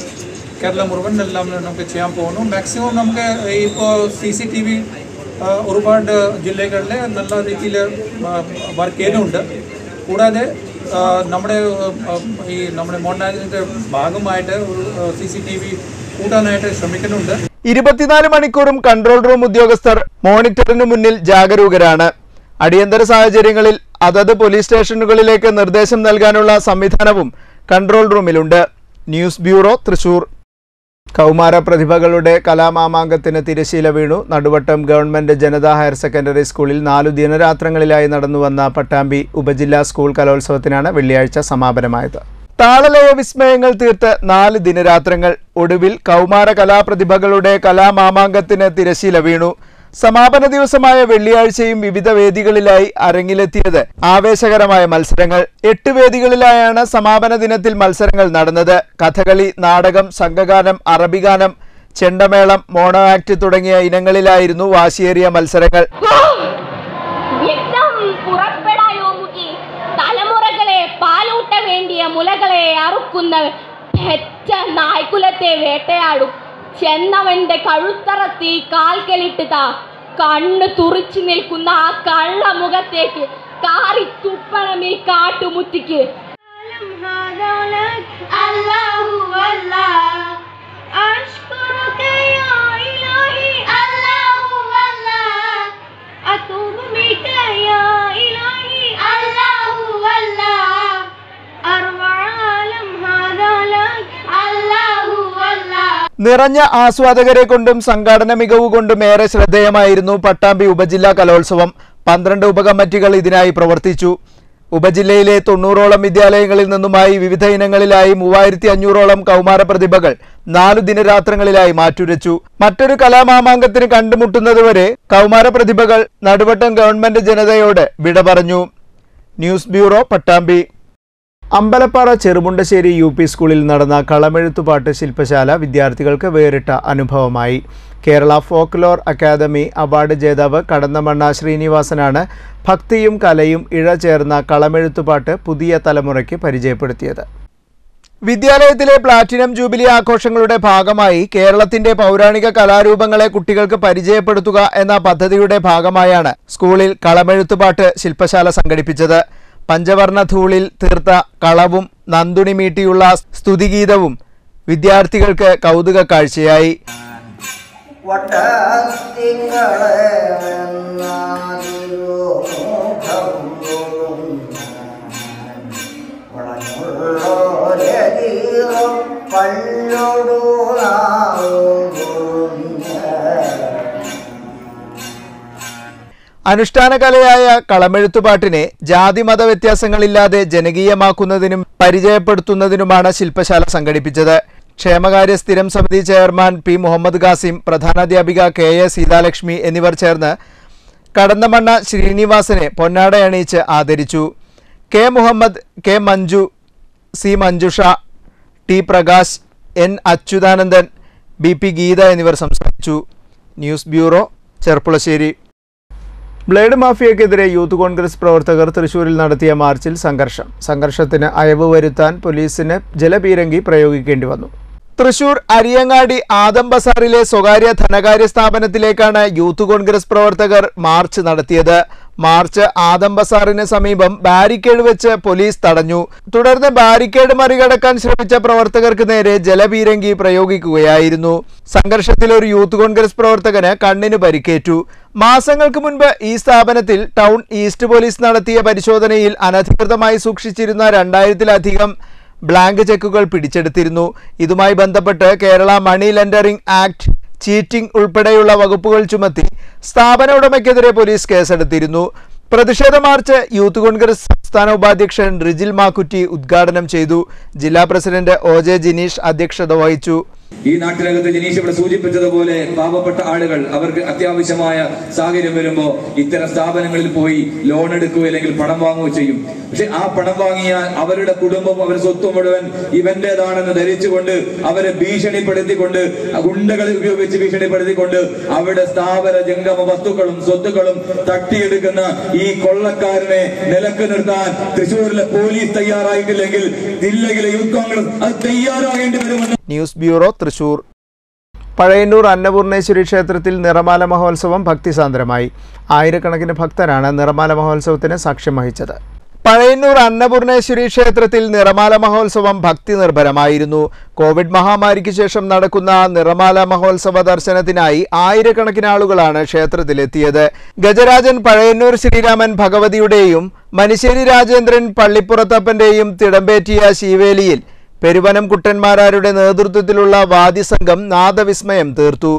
കേരളം മുഴുവൻ എല്ലാം നമുക്ക് ചെയ്യാൻ പോകുന്നു മാക്സിമം നമുക്ക് ഇപ്പോൾ സി സി ടി വി ഒരുപാട് ജില്ലകളിൽ നല്ല രീതിയിൽ വർക്ക് ചെയ്യുന്നുണ്ട് കൂടാതെ ആ, നമ്മുടെ ആ, ഈ നമ്മുടെ മോഡേണൈസിൻ്റെ ഭാഗമായിട്ട് ഒരു സി സി ടി വി കൂട്ടാനായിട്ട് ശ്രമിക്കുന്നുണ്ട് ഇരുപത്തിനാല് മണിക്കൂറും കൺട്രോൾ റൂം ഉദ്യോഗസ്ഥർ മോണിറ്ററിനു മുന്നിൽ ജാഗരൂകരാണ് അടിയന്തര സാഹചര്യങ്ങളിൽ അതത് പോലീസ് സ്റ്റേഷനുകളിലേക്ക് നിർദ്ദേശം നൽകാനുള്ള സംവിധാനവും കൺട്രോൾ റൂമിലുണ്ട് ന്യൂസ് ബ്യൂറോ തൃശൂർ കൗമാര പ്രതിഭകളുടെ കലാമാമാങ്കത്തിന് തിരശീല വീണു Naduvattam government Janata higher secondary സ്കൂളിൽ നാലു ദിനരാത്രങ്ങളിലായി നടന്നുവന്ന പട്ടാമ്പി ഉപജില്ലാ സ്കൂൾ കലോത്സവത്തിനാണ് വെള്ളിയാഴ്ച സമാപനമായത് താളലയ വിസ്മയങ്ങൾ തീർത്ത് നാല് ദിനരാത്രങ്ങൾ ഒടുവിൽ കൗമാര കലാപ്രതിഭകളുടെ കലാമാമാങ്കത്തിന് തിരശീല വീണു സമാപന ദിവസമായ വെള്ളിയാഴ്ചയും വിവിധ വേദികളിലായി അരങ്ങിലെത്തിയത് ആവേശകരമായ മത്സരങ്ങൾ എട്ട് വേദികളിലായാണ് സമാപന ദിനത്തിൽ മത്സരങ്ങൾ നടന്നത് കഥകളി നാടകം സംഘഗാനം അറബിഗാനം ചെണ്ടമേളം മോണോ ആക്ട് തുടങ്ങിയ ഇനങ്ങളിലായിരുന്നു വാശിയേറിയ മത്സരങ്ങൾ വ്യക്തം പുറപ്പെടായോ മുകി തലമുറകളെ പാലൂട്ട വേണ്ടിയ മുലകളെ അറുക്കുന്ന പെറ്റ നായ്ക്കുലത്തെ വേട്ടയാടും ചെന്നവന്റെ കഴുത്തറത്തി കാൽക്കലിട്ട് താ കണ്ണ് തുറിച്ചു നിൽക്കുന്ന ആ കള്ള മുഖത്തേക്ക് കാറി തുപ്പണം ഈ കാട്ടുമുത്തിക്ക് الله الله أشكرك يا إلهي الله الله أتوب بك يا إلهي الله الله أروع عالم هذا لك الله الله നിറഞ്ഞ ആസ്വാദകരെ കൊണ്ടും സംഘാടന മികവ് കൊണ്ടും ഏറെ ശ്രദ്ധേയമായിരുന്നു പട്ടാമ്പി ഉപജില്ലാ കലോത്സവം പന്ത്രണ്ട് ഉപകമ്മിറ്റികൾ ഇതിനായി പ്രവർത്തിച്ചു ഉപജില്ലയിലെ തൊണ്ണൂറോളം വിദ്യാലയങ്ങളിൽ നിന്നുമായി വിവിധ ഇനങ്ങളിലായി മൂവായിരത്തി അഞ്ഞൂറോളം കൗമാര പ്രതിഭകൾ നാലു ദിനരാത്രങ്ങളിലായി മാറ്റുരച്ചു മറ്റൊരു കലാമാമാങ്കത്തിന് കണ്ടുമുട്ടുന്നതുവരെ കൗമാര പ്രതിഭകൾ നടുവട്ടം ഗവൺമെന്റ് ജനതയോട് വിട പറഞ്ഞു news bureau Pattambi Ambalappara Cherumundassery U P സ്കൂളിൽ നടന്ന കളമെഴുത്തുപാട്ട് ശില്പശാല വിദ്യാർത്ഥികൾക്ക് വേറിട്ട അനുഭവമായി കേരള ഫോക്ലോർ അക്കാദമി അവാർഡ് ജേതാവ് കടന്നമണ്ണ ശ്രീനിവാസനാണ് ഭക്തിയും കലയും ഇഴ ചേർന്ന കളമെഴുത്തുപാട്ട് പുതിയ തലമുറയ്ക്ക് പരിചയപ്പെടുത്തിയത് വിദ്യാലയത്തിലെ പ്ലാറ്റിനം ജൂബിലി ആഘോഷങ്ങളുടെ ഭാഗമായി കേരളത്തിന്റെ പൗരാണിക കലാരൂപങ്ങളെ കുട്ടികൾക്ക് പരിചയപ്പെടുത്തുക എന്ന പദ്ധതിയുടെ ഭാഗമായാണ് സ്കൂളിൽ കളമെഴുത്തുപാട്ട് ശില്പശാല സംഘടിപ്പിച്ചത് പഞ്ചവർണ്ണ ധൂളിൽ തീർത്ത കളവും നന്ദുണി മീട്ടിയുള്ള സ്തുതിഗീതവും വിദ്യാർത്ഥികൾക്ക് കൗതുക കാഴ്ചയായി അനുഷ്ഠാന കലയായ കളമെഴുത്തുപാട്ടിനെ ജാതി മത വ്യത്യാസങ്ങളില്ലാതെ ജനകീയമാക്കുന്നതിനും പരിചയപ്പെടുത്തുന്നതിനുമാണ് ശില്പശാല സംഘടിപ്പിച്ചത് ക്ഷേമകാര്യ സ്ഥിരം സമിതി ചെയർമാൻ പി മുഹമ്മദ് ഖാസിം പ്രധാനാധ്യാപിക കെ എ സീതാലക്ഷ്മി എന്നിവർ ചേർന്ന് കടന്നമണ്ണ ശ്രീനിവാസനെ പൊന്നാടയണിയിച്ച് ആദരിച്ചു K Muhammad K Manju C Manjusha T Prakash N Achuthanandan B P Geetha എന്നിവർ സംസാരിച്ചു ന്യൂസ് ബ്യൂറോ ചെർപ്പുളശ്ശേരി ബ്ലേഡ് മാഫിയക്കെതിരെ യൂത്ത് കോൺഗ്രസ് പ്രവർത്തകർ തൃശൂരിൽ നടത്തിയ മാർച്ചിൽ സംഘർഷം സംഘർഷത്തിന് അയവ് വരുത്താൻ പോലീസിന് ജലപീരങ്കി പ്രയോഗിക്കേണ്ടി വന്നു തൃശൂർ അരിയങ്ങാടി ആദം ബസാറിലെ സ്വകാര്യ ധനകാര്യ സ്ഥാപനത്തിലേക്കാണ് യൂത്ത് കോൺഗ്രസ് പ്രവർത്തകർ മാർച്ച് നടത്തിയത് മാർച്ച് ആദം ബസാറിന് സമീപം ബാരിക്കേഡ് വെച്ച് പോലീസ് തടഞ്ഞു തുടർന്ന് ബാരിക്കേഡ് മറികടക്കാൻ ശ്രമിച്ച പ്രവർത്തകർക്ക് നേരെ ജലപീരങ്കി പ്രയോഗിക്കുകയായിരുന്നു സംഘർഷത്തിൽ ഒരു യൂത്ത് കോൺഗ്രസ് പ്രവർത്തകന് കണ്ണിന് പരിക്കേറ്റു മാസങ്ങൾക്ക് മുൻപ് ഈ സ്ഥാപനത്തിൽ ടൗൺ ഈസ്റ്റ് പോലീസ് നടത്തിയ പരിശോധനയിൽ അനധികൃതമായി സൂക്ഷിച്ചിരുന്ന രണ്ടായിരത്തിലധികം ബ്ലാങ്ക് ചെക്കുകൾ പിടിച്ചെടുത്തിരുന്നു ഇതുമായി ബന്ധപ്പെട്ട് Kerala money lending act cheating ഉൾപ്പെടെയുള്ള വകുപ്പുകൾ ചുമത്തി സ്ഥാപന ഉടമയ്ക്കെതിരെ പോലീസ് കേസെടുത്തിരുന്നു പ്രതിഷേധ മാർച്ച് യൂത്ത് കോൺഗ്രസ് സംസ്ഥാന ഉപാധ്യക്ഷൻ റിജിൽ മാക്കുറ്റി ഉദ്ഘാടനം ചെയ്തു ജില്ലാ പ്രസിഡന്റ് ഒ ജെ ജിനീഷ് അധ്യക്ഷത വഹിച്ചു ഈ നാട്ടിനകത്ത് ജനീഷ് ഇവിടെ സൂചിപ്പിച്ചതുപോലെ പാവപ്പെട്ട ആളുകൾ അവർക്ക് അത്യാവശ്യമായ സാഹചര്യം വരുമ്പോ ഇത്തരം സ്ഥാപനങ്ങളിൽ പോയി ലോൺ എടുക്കുകയോ അല്ലെങ്കിൽ പണം വാങ്ങുകയോ ചെയ്യും പക്ഷെ ആ പണം വാങ്ങിയാൽ അവരുടെ കുടുംബം അവരുടെ സ്വത്ത് മുഴുവൻ ഇവന്റേതാണെന്ന് ധരിച്ചുകൊണ്ട് അവരെ ഭീഷണിപ്പെടുത്തിക്കൊണ്ട് ഗുണ്ടകളെ ഉപയോഗിച്ച് ഭീഷണിപ്പെടുത്തിക്കൊണ്ട് അവിടെ സ്ഥാപന ജംഗമ വസ്തുക്കളും സ്വത്തുക്കളും തട്ടിയെടുക്കുന്ന ഈ കൊള്ളക്കാരനെ നിലക്ക് നിർത്താൻ തൃശൂരിലെ പോലീസ് തയ്യാറായിട്ടില്ലെങ്കിൽ ജില്ലയിലെ യൂത്ത് കോൺഗ്രസ് അത് തയ്യാറാകേണ്ടി വരുമെന്ന് ന്യൂസ് ബ്യൂറോ തൃശൂർ പഴയന്നൂർ അന്നപൂർണേശ്വരി ക്ഷേത്രത്തിൽ നിറമാല മഹോത്സവം ഭക്തിസാന്ദ്രമായി ആയിരക്കണക്കിന് ഭക്തരാണ് നിറമാല മഹോത്സവത്തിന് സാക്ഷ്യം വഹിച്ചത് പഴയന്നൂർ അന്നപൂർണേശ്വരി ക്ഷേത്രത്തിൽ നിറമാല മഹോത്സവം ഭക്തി നിർഭരമായിരുന്നു കോവിഡ് മഹാമാരിക്ക് ശേഷം നടക്കുന്ന നിറമാല മഹോത്സവ ദർശനത്തിനായി ആയിരക്കണക്കിന് ആളുകളാണ് ക്ഷേത്രത്തിലെത്തിയത് ഗജരാജൻ പഴയന്നൂർ ശ്രീരാമൻ ഭഗവതിയുടെയും മനിശ്ശേരി രാജേന്ദ്രൻ പള്ളിപ്പുറത്തപ്പന്റെയും തിടമ്പേറ്റിയ ശീവേലിയിൽ പെരുവനം കുട്ടന്മാരാരുടെ നേതൃത്വത്തിലുള്ള വാദ്യസംഘം നാദവിസ്മയം തീർത്തു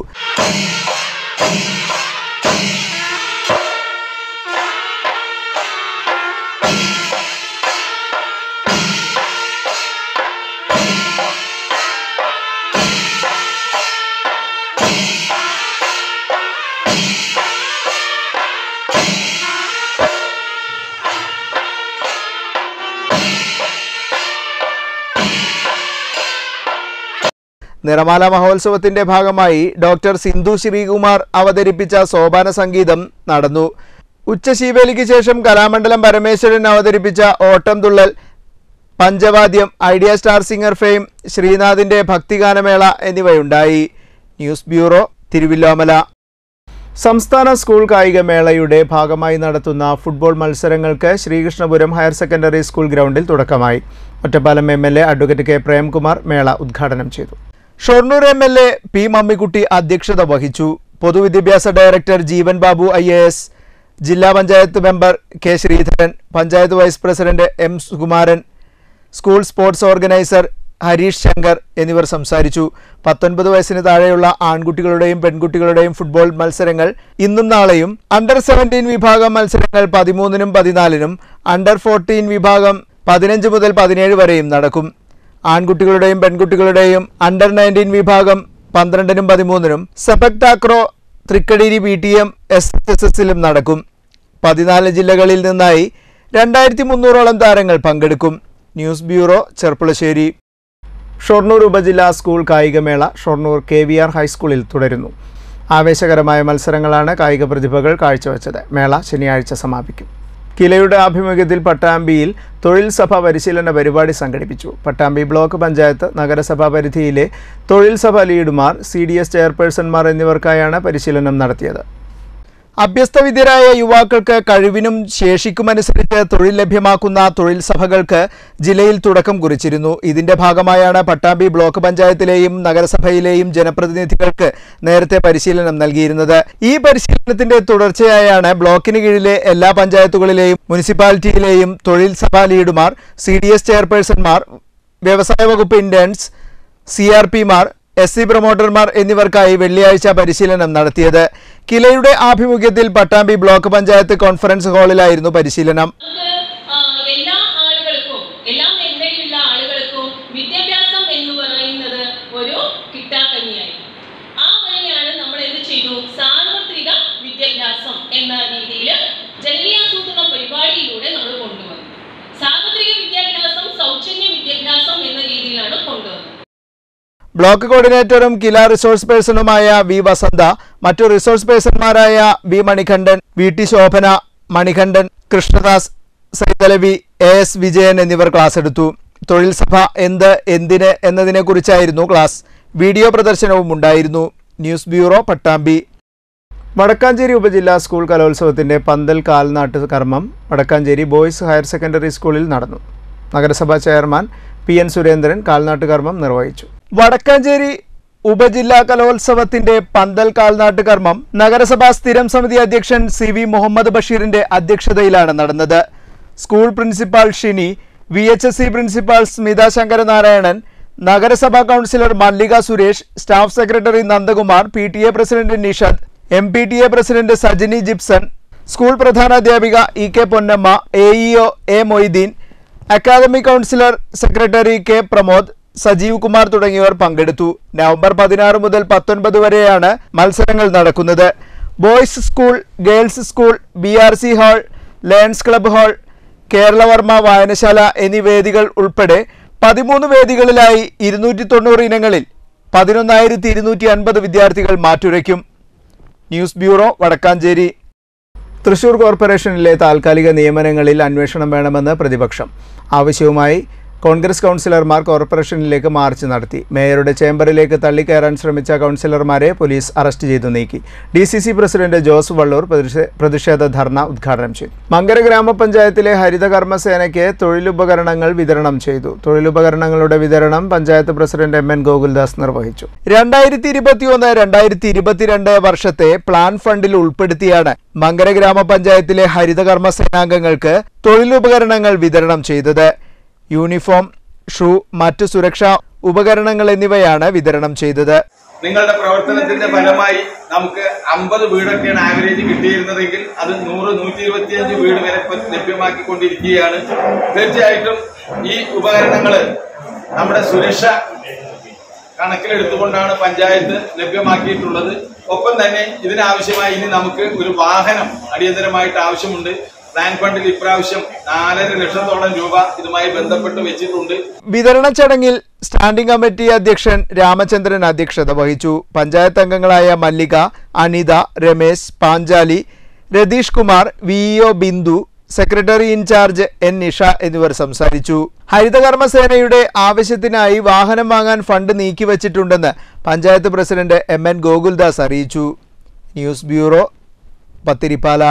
നിറമാല മഹോത്സവത്തിന്റെ ഭാഗമായി ഡോക്ടർ സിന്ധു ശ്രീകുമാർ അവതരിപ്പിച്ച സോപാന സംഗീതം നടന്നു ഉച്ചശീവേലിക്ക് ശേഷം കലാമണ്ഡലം പരമേശ്വരൻ അവതരിപ്പിച്ച ഓട്ടം തുള്ളൽ പഞ്ചവാദ്യം ഐഡിയ സ്റ്റാർ സിംഗർ ഫെയിം ശ്രീനാഥിന്റെ ഭക്തിഗാനമേള എന്നിവയുണ്ടായി ന്യൂസ് ബ്യൂറോ തിരുവില്ലോമല സംസ്ഥാന സ്കൂൾ കായികമേളയുടെ ഭാഗമായി നടത്തുന്ന ഫുട്ബോൾ മത്സരങ്ങൾക്ക് ശ്രീകൃഷ്ണപുരം ഹയർ സെക്കൻഡറി സ്കൂൾ ഗ്രൗണ്ടിൽ തുടക്കമായി Ottapalam M L A advocate K Premkumar മേള ഉദ്ഘാടനം ചെയ്തു Shoranur M L A P Mammikutty അധ്യക്ഷത വഹിച്ചു പൊതുവിദ്യാഭ്യാസ director Jeevan Babu I A S ജില്ലാ panchayat member K Sreedharan panchayat vice president M Sukumaran school sports organiser Harish Shankar എന്നിവർ സംസാരിച്ചു പത്തൊൻപത് വയസ്സിന് താഴെയുള്ള ആൺകുട്ടികളുടെയും പെൺകുട്ടികളുടെയും ഫുട്ബോൾ മത്സരങ്ങൾ ഇന്നും നാളെയും അണ്ടർ സെവൻറ്റീൻ വിഭാഗം മത്സരങ്ങൾ പതിമൂന്നിനും പതിനാലിനും അണ്ടർ ഫോർട്ടീൻ വിഭാഗം പതിനഞ്ച് മുതൽ പതിനേഴ് വരെയും നടക്കും ആൺകുട്ടികളുടെയും പെൺകുട്ടികളുടെയും അണ്ടർ നയൻറ്റീൻ വിഭാഗം പന്ത്രണ്ടിനും പതിമൂന്നിനും sepak takraw Thrikkadeeri B T M S S എസിലും നടക്കും പതിനാല് ജില്ലകളിൽ നിന്നായി രണ്ടായിരത്തി മുന്നൂറോളം താരങ്ങൾ പങ്കെടുക്കും ന്യൂസ് ബ്യൂറോ ചെർപ്പുളശ്ശേരി ഷൊർണൂർ ഉപജില്ലാ സ്കൂൾ കായികമേള ഷൊർണൂർ കെ വി ആർ ഹൈസ്കൂളിൽ തുടരുന്നു ആവേശകരമായ മത്സരങ്ങളാണ് കായിക പ്രതിഭകൾ കാഴ്ചവെച്ചത് മേള ശനിയാഴ്ച സമാപിക്കും കിലയുടെ ആഭിമുഖ്യത്തിൽ പട്ടാമ്പിയിൽ തൊഴിൽ സഭ പരിശീലന പരിപാടി സംഘടിപ്പിച്ചു പട്ടാമ്പി ബ്ലോക്ക് പഞ്ചായത്ത് നഗരസഭാ പരിധിയിലെ തൊഴിൽ സഭ ലീഡുമാർ സി ഡി എസ് ചെയർപേഴ്സൺമാർ എന്നിവർക്കായാണ് പരിശീലനം നടത്തിയത് അഭ്യസ്തവിദ്യരായ യുവാക്കൾക്ക് കഴിവിനും ശേഷിക്കുമനുസരിച്ച് തൊഴിൽ ലഭ്യമാക്കുന്ന തൊഴിൽ സഭകൾക്ക് ജില്ലയിൽ തുടക്കം കുറിച്ചിരുന്നു ഇതിന്റെ ഭാഗമായാണ് പട്ടാമ്പി ബ്ലോക്ക് പഞ്ചായത്തിലെയും നഗരസഭയിലെയും ജനപ്രതിനിധികൾക്ക് നേരത്തെ പരിശീലനം നൽകിയിരുന്നത് ഈ പരിശീലനത്തിന്റെ തുടർച്ചയായാണ് ബ്ലോക്കിന് കീഴിലെ എല്ലാ പഞ്ചായത്തുകളിലെയും മുനിസിപ്പാലിറ്റിയിലെയും തൊഴിൽ സഭാ ലീഡുമാർ സി ഡി എസ് ചെയർപേഴ്സൺമാർ വ്യവസായ വകുപ്പ് ഇന്റേൺസ് സി ആർ പിമാർ എസ് സി പ്രൊമോട്ടർമാർ എന്നിവർക്കായി വെള്ളിയാഴ്ച പരിശീലനം നടത്തിയത് കിലയുടെ ആഭിമുഖ്യത്തിൽ പട്ടാമ്പി ബ്ലോക്ക് പഞ്ചായത്ത് കോൺഫറൻസ് ഹാളിലായിരുന്നു പരിശീലനം ആ, എല്ലാ ആളുകൾക്കും എല്ലാ മേഖലയിലുള്ള ആളുകൾക്കും വിദ്യാഭ്യാസം എന്ന് പറയുന്നത് ഒരു കിട്ടാക്കഞ്ഞിയായി ആ വഴിയാണ് നമ്മൾ എന്ത് ചെയ്തു സാർവത്രിക വിദ്യാഭ്യാസം എന്ന രീതിയിൽ ജനകീയാസൂത്രണ പരിപാടിയിലൂടെ നമ്മൾ കൊണ്ടുവന്നു സാർവത്രിക വിദ്യാഭ്യാസം സൗജന്യ വിദ്യാഭ്യാസം എന്ന രീതിയിലാണ് കൊണ്ടുവന്നത് ബ്ലോക്ക് കോർഡിനേറ്ററും കില റിസോഴ്സ് പേഴ്സണുമായ വി വസന്ത മറ്റു റിസോഴ്സ് പേഴ്സൺമാരായ V Manikandan V T Shobhana Manikandan Krishnadas Saithalavi A S Vijayan എന്നിവർ ക്ലാസ് എടുത്തു തൊഴിൽ സഭ എന്ത് എന്തിന് എന്നതിനെക്കുറിച്ചായിരുന്നു ക്ലാസ് വീഡിയോ പ്രദർശനവും ഉണ്ടായിരുന്നു ന്യൂസ് ബ്യൂറോ പട്ടാമ്പി വടക്കാഞ്ചേരി ഉപജില്ലാ സ്കൂൾ കലോത്സവത്തിന്റെ പന്തൽ കാൽനാട്ട് കർമ്മം വടക്കാഞ്ചേരി ബോയ്സ് ഹയർ സെക്കൻഡറി സ്കൂളിൽ നടന്നു നഗരസഭാ ചെയർമാൻ പി എൻ സുരേന്ദ്രൻ കാൽനാട്ട് കർമ്മം നിർവഹിച്ചു വടക്കാഞ്ചേരി ഉപജില്ലാ കലോത്സവത്തിന്റെ പന്തൽ കാൽനാട്ട് കർമ്മം നഗരസഭാ സ്ഥിരം സമിതി അധ്യക്ഷൻ സി വി മുഹമ്മദ് ബഷീറിന്റെ അധ്യക്ഷതയിലാണ് നടന്നത് school principal Shini V H S C principal Smitha Sankaranarayanan നഗരസഭാ councillor Mallika Suresh staff secretary Nandakumar P T A president Nishad M P T A president Sajini Jipson school പ്രധാനാധ്യാപിക E K Ponnamma A EO A Moideen academy councillor secretary K Pramod Sajeev Kumar തുടങ്ങിയവർ പങ്കെടുത്തു നവംബർ പതിനാറ് മുതൽ പത്തൊൻപത് വരെയാണ് മത്സരങ്ങൾ നടക്കുന്നത് boys school girls school B R C hall lions club hall Keralavarma വായനശാല എന്നീ വേദികൾ ഉൾപ്പെടെ പതിമൂന്ന് വേദികളിലായി ഇരുന്നൂറ്റി തൊണ്ണൂറ് ഇനങ്ങളിൽ പതിനൊന്നായിരത്തി ഇരുന്നൂറ്റി അൻപത് വിദ്യാർത്ഥികൾ മാറ്റുരയ്ക്കും ന്യൂസ് ബ്യൂറോ വടക്കാഞ്ചേരി തൃശൂർ കോർപ്പറേഷനിലെ താൽക്കാലിക നിയമനങ്ങളിൽ അന്വേഷണം വേണമെന്ന് പ്രതിപക്ഷം ആവശ്യവുമായി കോൺഗ്രസ് കൗൺസിലർമാർ കോർപ്പറേഷനിലേക്ക് മാർച്ച് നടത്തി മേയറുടെ ചേംബറിലേക്ക് തള്ളിക്കയറാൻ ശ്രമിച്ച കൗൺസിലർമാരെ പോലീസ് അറസ്റ്റ് ചെയ്തു നീക്കി D C C president Jose Vallur പ്രതിഷേ- പ്രതിഷേധ ധർണ ഉദ്ഘാടനം ചെയ്തു മങ്കര ഗ്രാമപഞ്ചായത്തിലെ ഹരിതകർമ്മസേനയ്ക്ക് തൊഴിലുപകരണങ്ങൾ വിതരണം ചെയ്തു തൊഴിലുപകരണങ്ങളുടെ വിതരണം panchayat president M N Gokuldas നിർവഹിച്ചു രണ്ടായിരത്തി ഇരുപത്തിയൊന്ന് രണ്ടായിരത്തി ഇരുപത്തിരണ്ട് വർഷത്തെ പ്ലാൻ ഫണ്ടിൽ ഉൾപ്പെടുത്തിയാണ് മങ്കര ഗ്രാമപഞ്ചായത്തിലെ ഹരിതകർമ്മ സേനാംഗങ്ങൾക്ക് തൊഴിലുപകരണങ്ങൾ വിതരണം ചെയ്തത് യൂണിഫോം ഷൂ മറ്റു സുരക്ഷാ ഉപകരണങ്ങൾ എന്നിവയാണ് വിതരണം ചെയ്തത് നിങ്ങളുടെ പ്രവർത്തനത്തിന്റെ ഫലമായി നമുക്ക് അമ്പത് വീടൊക്കെയാണ് ആവറേജ് കിട്ടിയിരുന്നതെങ്കിൽ അത് നൂറ് നൂറ്റി ഇരുപത്തിയഞ്ച് വീട് വരെ ഇപ്പൊ ലഭ്യമാക്കിക്കൊണ്ടിരിക്കുകയാണ് തീർച്ചയായിട്ടും ഈ ഉപകരണങ്ങൾ നമ്മുടെ സുരക്ഷ കണക്കിലെടുത്തുകൊണ്ടാണ് പഞ്ചായത്ത് ലഭ്യമാക്കിയിട്ടുള്ളത് ഒപ്പം തന്നെ ഇതിനാവശ്യമായി ഇനി നമുക്ക് ഒരു വാഹനം അടിയന്തരമായിട്ട് ആവശ്യമുണ്ട് പ്ലാൻ ഫണ്ടിൽ ഇപ്രാവശ്യം നാലര ലക്ഷത്തോളം രൂപ ഇതുമായി ബന്ധപ്പെട്ട് വെച്ചിട്ടുണ്ട് വിതരണ ചടങ്ങിൽ സ്റ്റാൻഡിംഗ് കമ്മിറ്റി അധ്യക്ഷൻ രാമചന്ദ്രൻ അധ്യക്ഷത വഹിച്ചു പഞ്ചായത്ത് അംഗങ്ങളായ Mallika Anitha Ramesh Panchali Ratheesh Kumar V EO Bindu secretary in charge N Nisha എന്നിവർ സംസാരിച്ചു ഹരിതകർമ്മസേനയുടെ ആവശ്യത്തിനായി വാഹനം വാങ്ങാൻ ഫണ്ട് നീക്കിവച്ചിട്ടുണ്ടെന്ന് panchayat president M N Gokuldas അറിയിച്ചു news bureau Pathirippala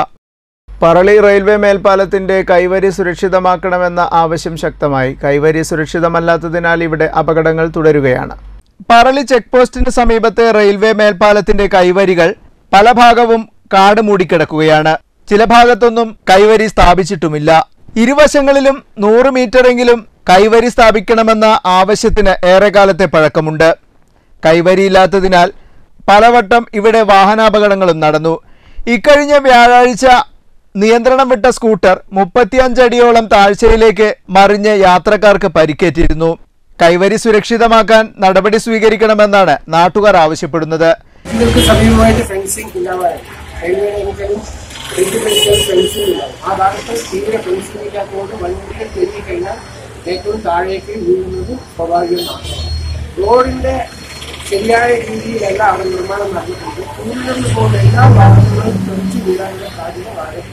Parali railway മേൽപ്പാലത്തിന്റെ കൈവരി സുരക്ഷിതമാക്കണമെന്ന ആവശ്യം ശക്തമായി കൈവരി സുരക്ഷിതമല്ലാത്തതിനാൽ ഇവിടെ അപകടങ്ങൾ തുടരുകയാണ് പറളി ചെക്ക് പോസ്റ്റിന് സമീപത്തെ റെയിൽവേ മേൽപ്പാലത്തിന്റെ കൈവരികൾ പല ഭാഗവും കാട് മൂടിക്കിടക്കുകയാണ് ചില ഭാഗത്തൊന്നും കൈവരി സ്ഥാപിച്ചിട്ടുമില്ല ഇരുവശങ്ങളിലും നൂറ് മീറ്ററെങ്കിലും കൈവരി സ്ഥാപിക്കണമെന്ന ആവശ്യത്തിന് ഏറെക്കാലത്തെ പഴക്കമുണ്ട് കൈവരിയില്ലാത്തതിനാൽ പലവട്ടം ഇവിടെ വാഹനാപകടങ്ങളും നടന്നു ഇക്കഴിഞ്ഞ വ്യാഴാഴ്ച നിയന്ത്രണം വിട്ട സ്കൂട്ടർ മുപ്പത്തിയഞ്ചടിയോളം താഴ്ചയിലേക്ക് മറിഞ്ഞ് യാത്രക്കാർക്ക് പരിക്കേറ്റിരുന്നു കൈവരി സുരക്ഷിതമാക്കാൻ നടപടി സ്വീകരിക്കണമെന്നാണ് നാട്ടുകാർ ആവശ്യപ്പെടുന്നത് ഇതിற்கு സമീപമായിട്ട് ഫെൻസിങ് ഇല്ലാതായി റെയിൽവേയുടെ എനിക്കലും റെയിൽവേ ഫെൻസിങ് ഇല്ല ആ ഭാഗത്ത് തീരെ ഫെൻസിങ് ഇല്ലാത്തതുകൊണ്ട് വണ്ടികൾ തിരികെ കഴിഞ്ഞാൽ ഏറ്റവും താഴേക്ക് വീഴുന്നത് സ്വാഭാവികമാണ് റോഡിന്റെ ശരിയായ രീതിയിലല്ല അവിടെ നിർമ്മാണം നടന്നിട്ടുണ്ട് കൂടുതൽ പോകുന്ന എല്ലാ ഭാഗങ്ങളും തെറിച്ചു വീഴാനുള്ള സാധ്യത വളരെ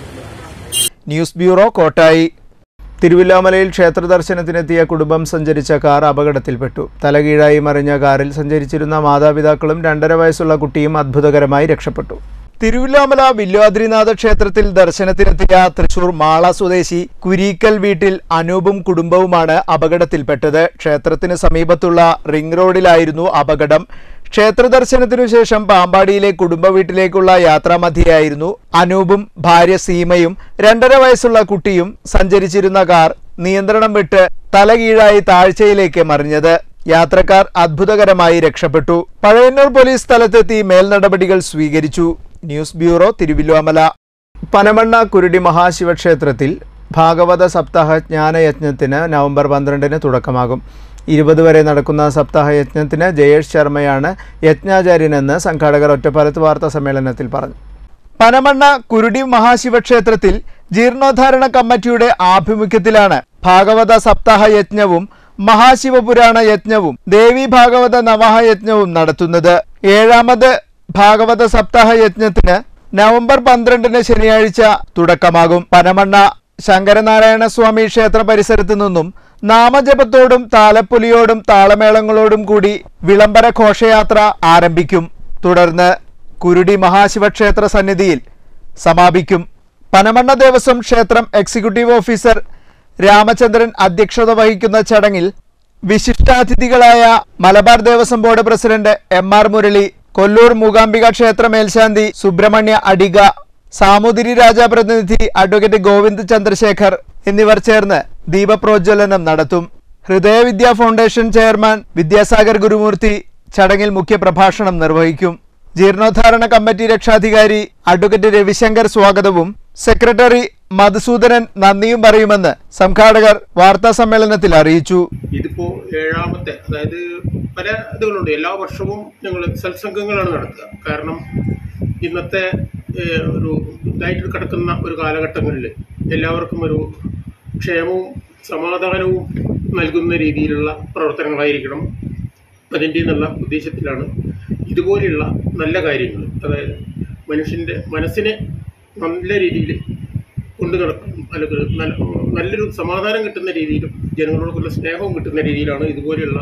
ന്യൂസ് ബ്യൂറോ കോട്ടായി തിരുവില്ലാമലയിൽ ക്ഷേത്ര ദർശനത്തിനെത്തിയ കുടുംബം സഞ്ചരിച്ച കാർ അപകടത്തിൽപ്പെട്ടു തലകീഴായി മറിഞ്ഞ കാറിൽ സഞ്ചരിച്ചിരുന്ന മാതാപിതാക്കളും രണ്ടര വയസ്സുള്ള കുട്ടിയും അത്ഭുതകരമായി രക്ഷപ്പെട്ടു തിരുവില്ലാമല വില്വാദ്രിനാഥ ക്ഷേത്രത്തിൽ ദർശനത്തിനെത്തിയ തൃശൂർ മാള സ്വദേശി കുരീക്കൽ വീട്ടിൽ അനൂപും കുടുംബവുമാണ് അപകടത്തിൽപ്പെട്ടത് ക്ഷേത്രത്തിന് സമീപത്തുള്ള റിംഗ് റോഡിലായിരുന്നു അപകടം ക്ഷേത്ര ദർശനത്തിനു ശേഷം പാമ്പാടിയിലെ കുടുംബ വീട്ടിലേക്കുള്ള യാത്രാമധ്യയായിരുന്നു അനൂപും ഭാര്യ സീമയും രണ്ടര വയസ്സുള്ള കുട്ടിയും സഞ്ചരിച്ചിരുന്ന കാർ നിയന്ത്രണം വിട്ട് തലകീഴായി താഴ്ചയിലേക്ക് മറിഞ്ഞത് യാത്രക്കാർ അത്ഭുതകരമായി രക്ഷപ്പെട്ടു പഴയന്നൂർ പോലീസ് സ്ഥലത്തെത്തി മേൽനടപടികൾ സ്വീകരിച്ചു ന്യൂസ് ബ്യൂറോ തിരുവല്ലോമല പനമണ്ണ കുരുടി മഹാശിവക്ഷേത്രത്തിൽ ഭാഗവത സപ്താഹ ജ്ഞാനയജ്ഞത്തിന് നവംബർ പന്ത്രണ്ടിന് തുടക്കമാകും ഇരുപത് വരെ നടക്കുന്ന സപ്താഹ യജ്ഞത്തിന് ജയേഷ് ശർമ്മയാണ് യജ്ഞാചാര്യനെന്ന് സംഘാടകർ ഒറ്റപ്പാലത്ത് വാർത്താ സമ്മേളനത്തിൽ പറഞ്ഞു പനമണ്ണ കുരുടി മഹാശിവക്ഷേത്രത്തിൽ ജീർണോദ്ധാരണ കമ്മിറ്റിയുടെ ആഭിമുഖ്യത്തിലാണ് ഭാഗവത സപ്താഹ യജ്ഞവും മഹാശിവപുരാണ യജ്ഞവും ദേവി ഭാഗവത നവഹ യജ്ഞവും നടത്തുന്നത് ഏഴാമത് ഭാഗവത സപ്താഹ യജ്ഞത്തിന് നവംബർ പന്ത്രണ്ടിന് ശനിയാഴ്ച തുടക്കമാകും പനമണ്ണ ശങ്കരനാരായണ സ്വാമി ക്ഷേത്ര പരിസരത്തു നിന്നും നാമജപത്തോടും താലപ്പൊലിയോടും താളമേളങ്ങളോടും കൂടി വിളംബര ഘോഷയാത്ര ആരംഭിക്കും തുടർന്ന് കുരുടി മഹാശിവക്ഷേത്ര സന്നിധിയിൽ സമാപിക്കും പനമണ്ണ ദേവസ്വം ക്ഷേത്രം എക്സിക്യൂട്ടീവ് ഓഫീസർ രാമചന്ദ്രൻ അധ്യക്ഷത വഹിക്കുന്ന ചടങ്ങിൽ വിശിഷ്ടാതിഥികളായ Malabar Devaswom board president M R Murali Kollur Mookambika ക്ഷേത്ര മേൽശാന്തി സുബ്രഹ്മണ്യ അടിക സാമൂതിരി രാജ പ്രതിനിധി അഡ്വക്കേറ്റ് ഗോവിന്ദ് ചന്ദ്രശേഖർ എന്നിവർ ചേർന്ന് ദീപപ്രോജ്വലനം നടത്തും ഹൃദയവിദ്യ ഫൗണ്ടേഷൻ ചെയർമാൻ വിദ്യാസാഗർ ഗുരുമൂർത്തി ചടങ്ങിൽ മുഖ്യപ്രഭാഷണം നിർവഹിക്കും ജീർണോദ്ധാരണ കമ്മിറ്റി രക്ഷാധികാരി അഡ്വക്കേറ്റ് രവിശങ്കർ സ്വാഗതവും സെക്രട്ടറി മധുസൂദനൻ നന്ദിയും പറയുമെന്ന് സംഘാടകർ വാർത്താ സമ്മേളനത്തിൽ അറിയിച്ചു ഇതിപ്പോ ഏഴാമത്തെ അതായത് പല ഇതുകളുണ്ട് എല്ലാ വർഷവും ഞങ്ങൾ സത്സംഗങ്ങളാണ് നടത്തുക കാരണം ഇന്നത്തെ ഏഹ്, ഒരു ഇതായിട്ട് കിടക്കുന്ന ഒരു കാലഘട്ടങ്ങളിൽ എല്ലാവർക്കും ഒരു ക്ഷേമവും സമാധാനവും നൽകുന്ന രീതിയിലുള്ള പ്രവർത്തനങ്ങളായിരിക്കണം അതിൻ്റെ എന്നുള്ള ഉദ്ദേശത്തിലാണ് ഇതുപോലെയുള്ള നല്ല കാര്യങ്ങൾ അതായത് മനുഷ്യൻ്റെ മനസ്സിനെ നല്ല രീതിയിൽ കൊണ്ടു നടക്കും അല്ലെങ്കിൽ നല്ല നല്ലൊരു സമാധാനം കിട്ടുന്ന രീതിയിലും ജനങ്ങളോടുള്ള സ്നേഹവും കിട്ടുന്ന രീതിയിലാണ് ഇതുപോലെയുള്ള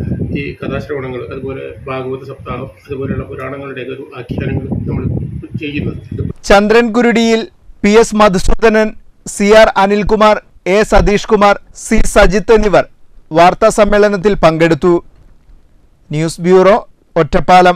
ഈ കഥാശ്രവണങ്ങൾ അതുപോലെ ഭാഗവത സപ്താഹം അതുപോലെയുള്ള പുരാണങ്ങളുടെയൊക്കെ ഒരു ആഖ്യാനങ്ങൾ നമ്മൾ ചെയ്യുന്നത് ഇത് ചന്ദ്രൻ കുരുടിയിൽ P S Madhusudanan C R Anilkumar A Satheesh Kumar C Sajith എന്നിവർ വാർത്താ സമ്മേളനത്തിൽ പങ്കെടുത്തു ന്യൂസ് ബ്യൂറോ ഒറ്റപ്പാലം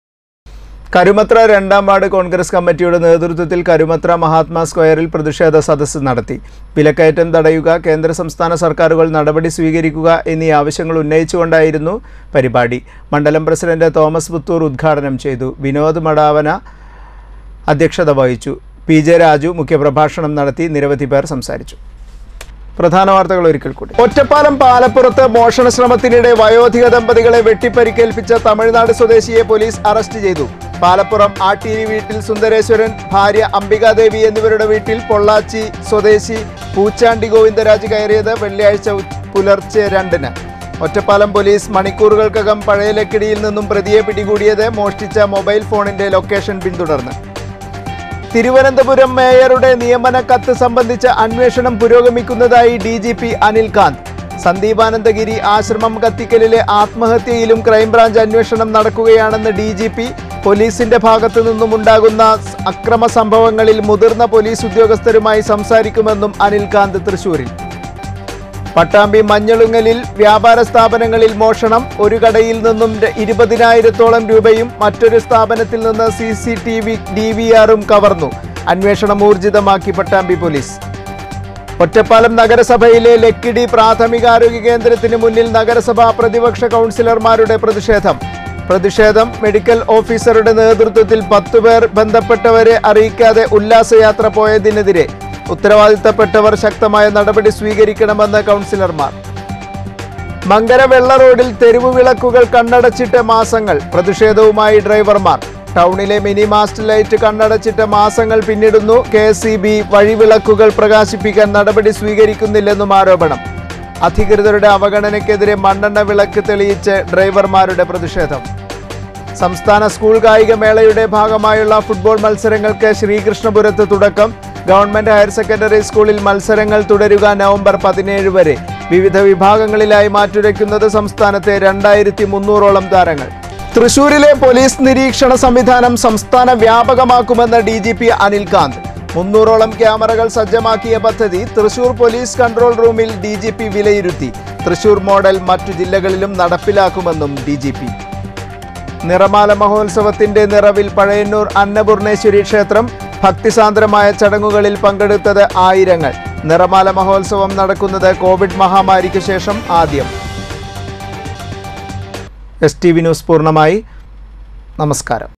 കരുമത്ര രണ്ടാം വാർഡ് കോൺഗ്രസ് കമ്മിറ്റിയുടെ നേതൃത്വത്തിൽ കരുമത്ര മഹാത്മാ സ്ക്വയറിൽ പ്രതിഷേധ സദസ്സ് നടത്തി വിലക്കയറ്റം തടയുക കേന്ദ്ര സംസ്ഥാന സർക്കാരുകൾ നടപടി സ്വീകരിക്കുക എന്നീ ആവശ്യങ്ങൾ ഉന്നയിച്ചുകൊണ്ടായിരുന്നു പരിപാടി മണ്ഡലം പ്രസിഡന്റ് തോമസ് പുത്തൂർ ഉദ്ഘാടനം ചെയ്തു വിനോദ് മടാവന അധ്യക്ഷത വഹിച്ചു പി ജെ രാജു മുഖ്യപ്രഭാഷണം നടത്തി നിരവധി പേർ സംസാരിച്ചു പ്രധാന വാർത്തകൾ ഒരിക്കൽ കൂടി ഒറ്റപ്പാലം പാലപ്പുറത്ത് മോഷണ ശ്രമത്തിനിടെ വയോധിക ദമ്പതികളെ വെട്ടിപ്പരിക്കേൽപ്പിച്ച തമിഴ്നാട് സ്വദേശിയെ പോലീസ് അറസ്റ്റ് ചെയ്തു പാലപ്പുറം ആട്ടീരി വീട്ടിൽ സുന്ദരേശ്വരൻ ഭാര്യ അംബികാദേവി എന്നിവരുടെ വീട്ടിൽ പൊള്ളാച്ചി സ്വദേശി പൂച്ചാണ്ടി ഗോവിന്ദരാജ് കയറിയത് വെള്ളിയാഴ്ച ഉ- പുലർച്ചെ രണ്ടിന് ഒറ്റപ്പാലം പോലീസ് മണിക്കൂറുകൾക്കകം പഴയ ലക്കിടിയിൽ നിന്നും പ്രതിയെ പിടികൂടിയത് മോഷ്ടിച്ച മൊബൈൽ ഫോണിന്റെ ലൊക്കേഷൻ പിന്തുടർന്ന് തിരുവനന്തപുരം മേയറുടെ നിയമന കത്ത് സംബന്ധിച്ച അന്വേഷണം പുരോഗമിക്കുന്നതായി D G P Anilkanth Sandeepanandagiri ആശ്രമം കത്തിക്കലിലെ ആത്മഹത്യയിലും ക്രൈംബ്രാഞ്ച് അന്വേഷണം നടക്കുകയാണെന്ന് ഡി ജി പി പോലീസിന്റെ ഭാഗത്തു നിന്നുമുണ്ടാകുന്ന സ് അക്രമ സംഭവങ്ങളിൽ മുതിർന്ന പോലീസ് ഉദ്യോഗസ്ഥരുമായി സംസാരിക്കുമെന്നും അനിൽകാന്ത് തൃശൂരിൽ പട്ടാമ്പി മഞ്ഞളുങ്ങലിൽ വ്യാപാര സ്ഥാപനങ്ങളിൽ മോഷണം ഒരു കടയിൽ നിന്നും ര- ഇരുപതിനായിരത്തോളം രൂപയും മറ്റൊരു സ്ഥാപനത്തിൽ നിന്ന് C C T V D V ആറും കവർന്നു അന്വേഷണം ഊർജിതമാക്കി പട്ടാമ്പി പോലീസ് ഒറ്റപ്പാലം നഗരസഭയിലെ ലക്കിടി പ്രാഥമികാരോഗ്യ കേന്ദ്രത്തിന് മുന്നിൽ നഗരസഭാ പ്രതിപക്ഷ കൗൺസിലർമാരുടെ പ്രതിഷേധം പ്രതിഷേധം മെഡിക്കൽ ഓഫീസറുടെ നേതൃത്വത്തിൽ പത്തുപേർ ബന്ധപ്പെട്ടവരെ അറിയിക്കാതെ ഉല്ലാസയാത്ര പോയതിനെതിരെ ഉത്തരവാദിത്തപ്പെട്ടവർ ശക്തമായ നടപടി സ്വീകരിക്കണമെന്ന് കൗൺസിലർമാർ മങ്കര വെള്ള റോഡിൽ തെരുവ് വിളക്കുകൾ കണ്ണടച്ചിട്ട് മാസങ്ങൾ പ്രതിഷേധവുമായി ഡ്രൈവർമാർ ടൗണിലെ മിനി മാസ്റ്റ് ലൈറ്റ് കണ്ണടച്ചിട്ട് മാസങ്ങൾ പിന്നിടുന്നു കെ എസ് സി ബി വഴിവിളക്കുകൾ പ്രകാശിപ്പിക്കാൻ നടപടി സ്വീകരിക്കുന്നില്ലെന്നും ആരോപണം അധികൃതരുടെ അവഗണനയ്ക്കെതിരെ മണ്ണെണ്ണ വിളക്ക് തെളിയിച്ച് ഡ്രൈവർമാരുടെ പ്രതിഷേധം സംസ്ഥാന സ്കൂൾ കായികമേളയുടെ ഭാഗമായുള്ള ഫുട്ബോൾ മത്സരങ്ങൾക്ക് ശ്രീകൃഷ്ണപുരത്ത് തുടക്കം ഗവൺമെന്റ് ഹയർ സെക്കൻഡറി സ്കൂളിൽ മത്സരങ്ങൾ തുടരുക നവംബർ പതിനേഴ് വരെ വിവിധ വിഭാഗങ്ങളിലായി മാറ്റുരയ്ക്കുന്നത് സംസ്ഥാനത്തെ രണ്ടായിരത്തി മുന്നൂറോളം താരങ്ങൾ തൃശൂരിലെ പോലീസ് നിരീക്ഷണ സംവിധാനം സംസ്ഥാന വ്യാപകമാക്കുമെന്ന് ഡി ജി പി അനിൽകാന്ത് മുന്നൂറോളം ക്യാമറകൾ സജ്ജമാക്കിയ പദ്ധതി തൃശൂർ പോലീസ് കൺട്രോൾ റൂമിൽ ഡി ജി പി വിലയിരുത്തി തൃശൂർ മോഡൽ മറ്റു ജില്ലകളിലും നടപ്പിലാക്കുമെന്നും ഡി ജി പി നിറമാല മഹോത്സവത്തിന്റെ നിറവിൽ പഴയന്നൂർ അന്നപൂർണേശ്വരി ക്ഷേത്രം ഭക്തിസാന്ദ്രമായ ചടങ്ങുകളിൽ പങ്കെടുത്തത് ആയിരങ്ങൾ നിറമാല മഹോത്സവം നടക്കുന്നത് കോവിഡ് മഹാമാരിക്ക് ശേഷം ആദ്യം എസ് ടി വി ന്യൂസ് പൂർണ്ണമായി നമസ്കാരം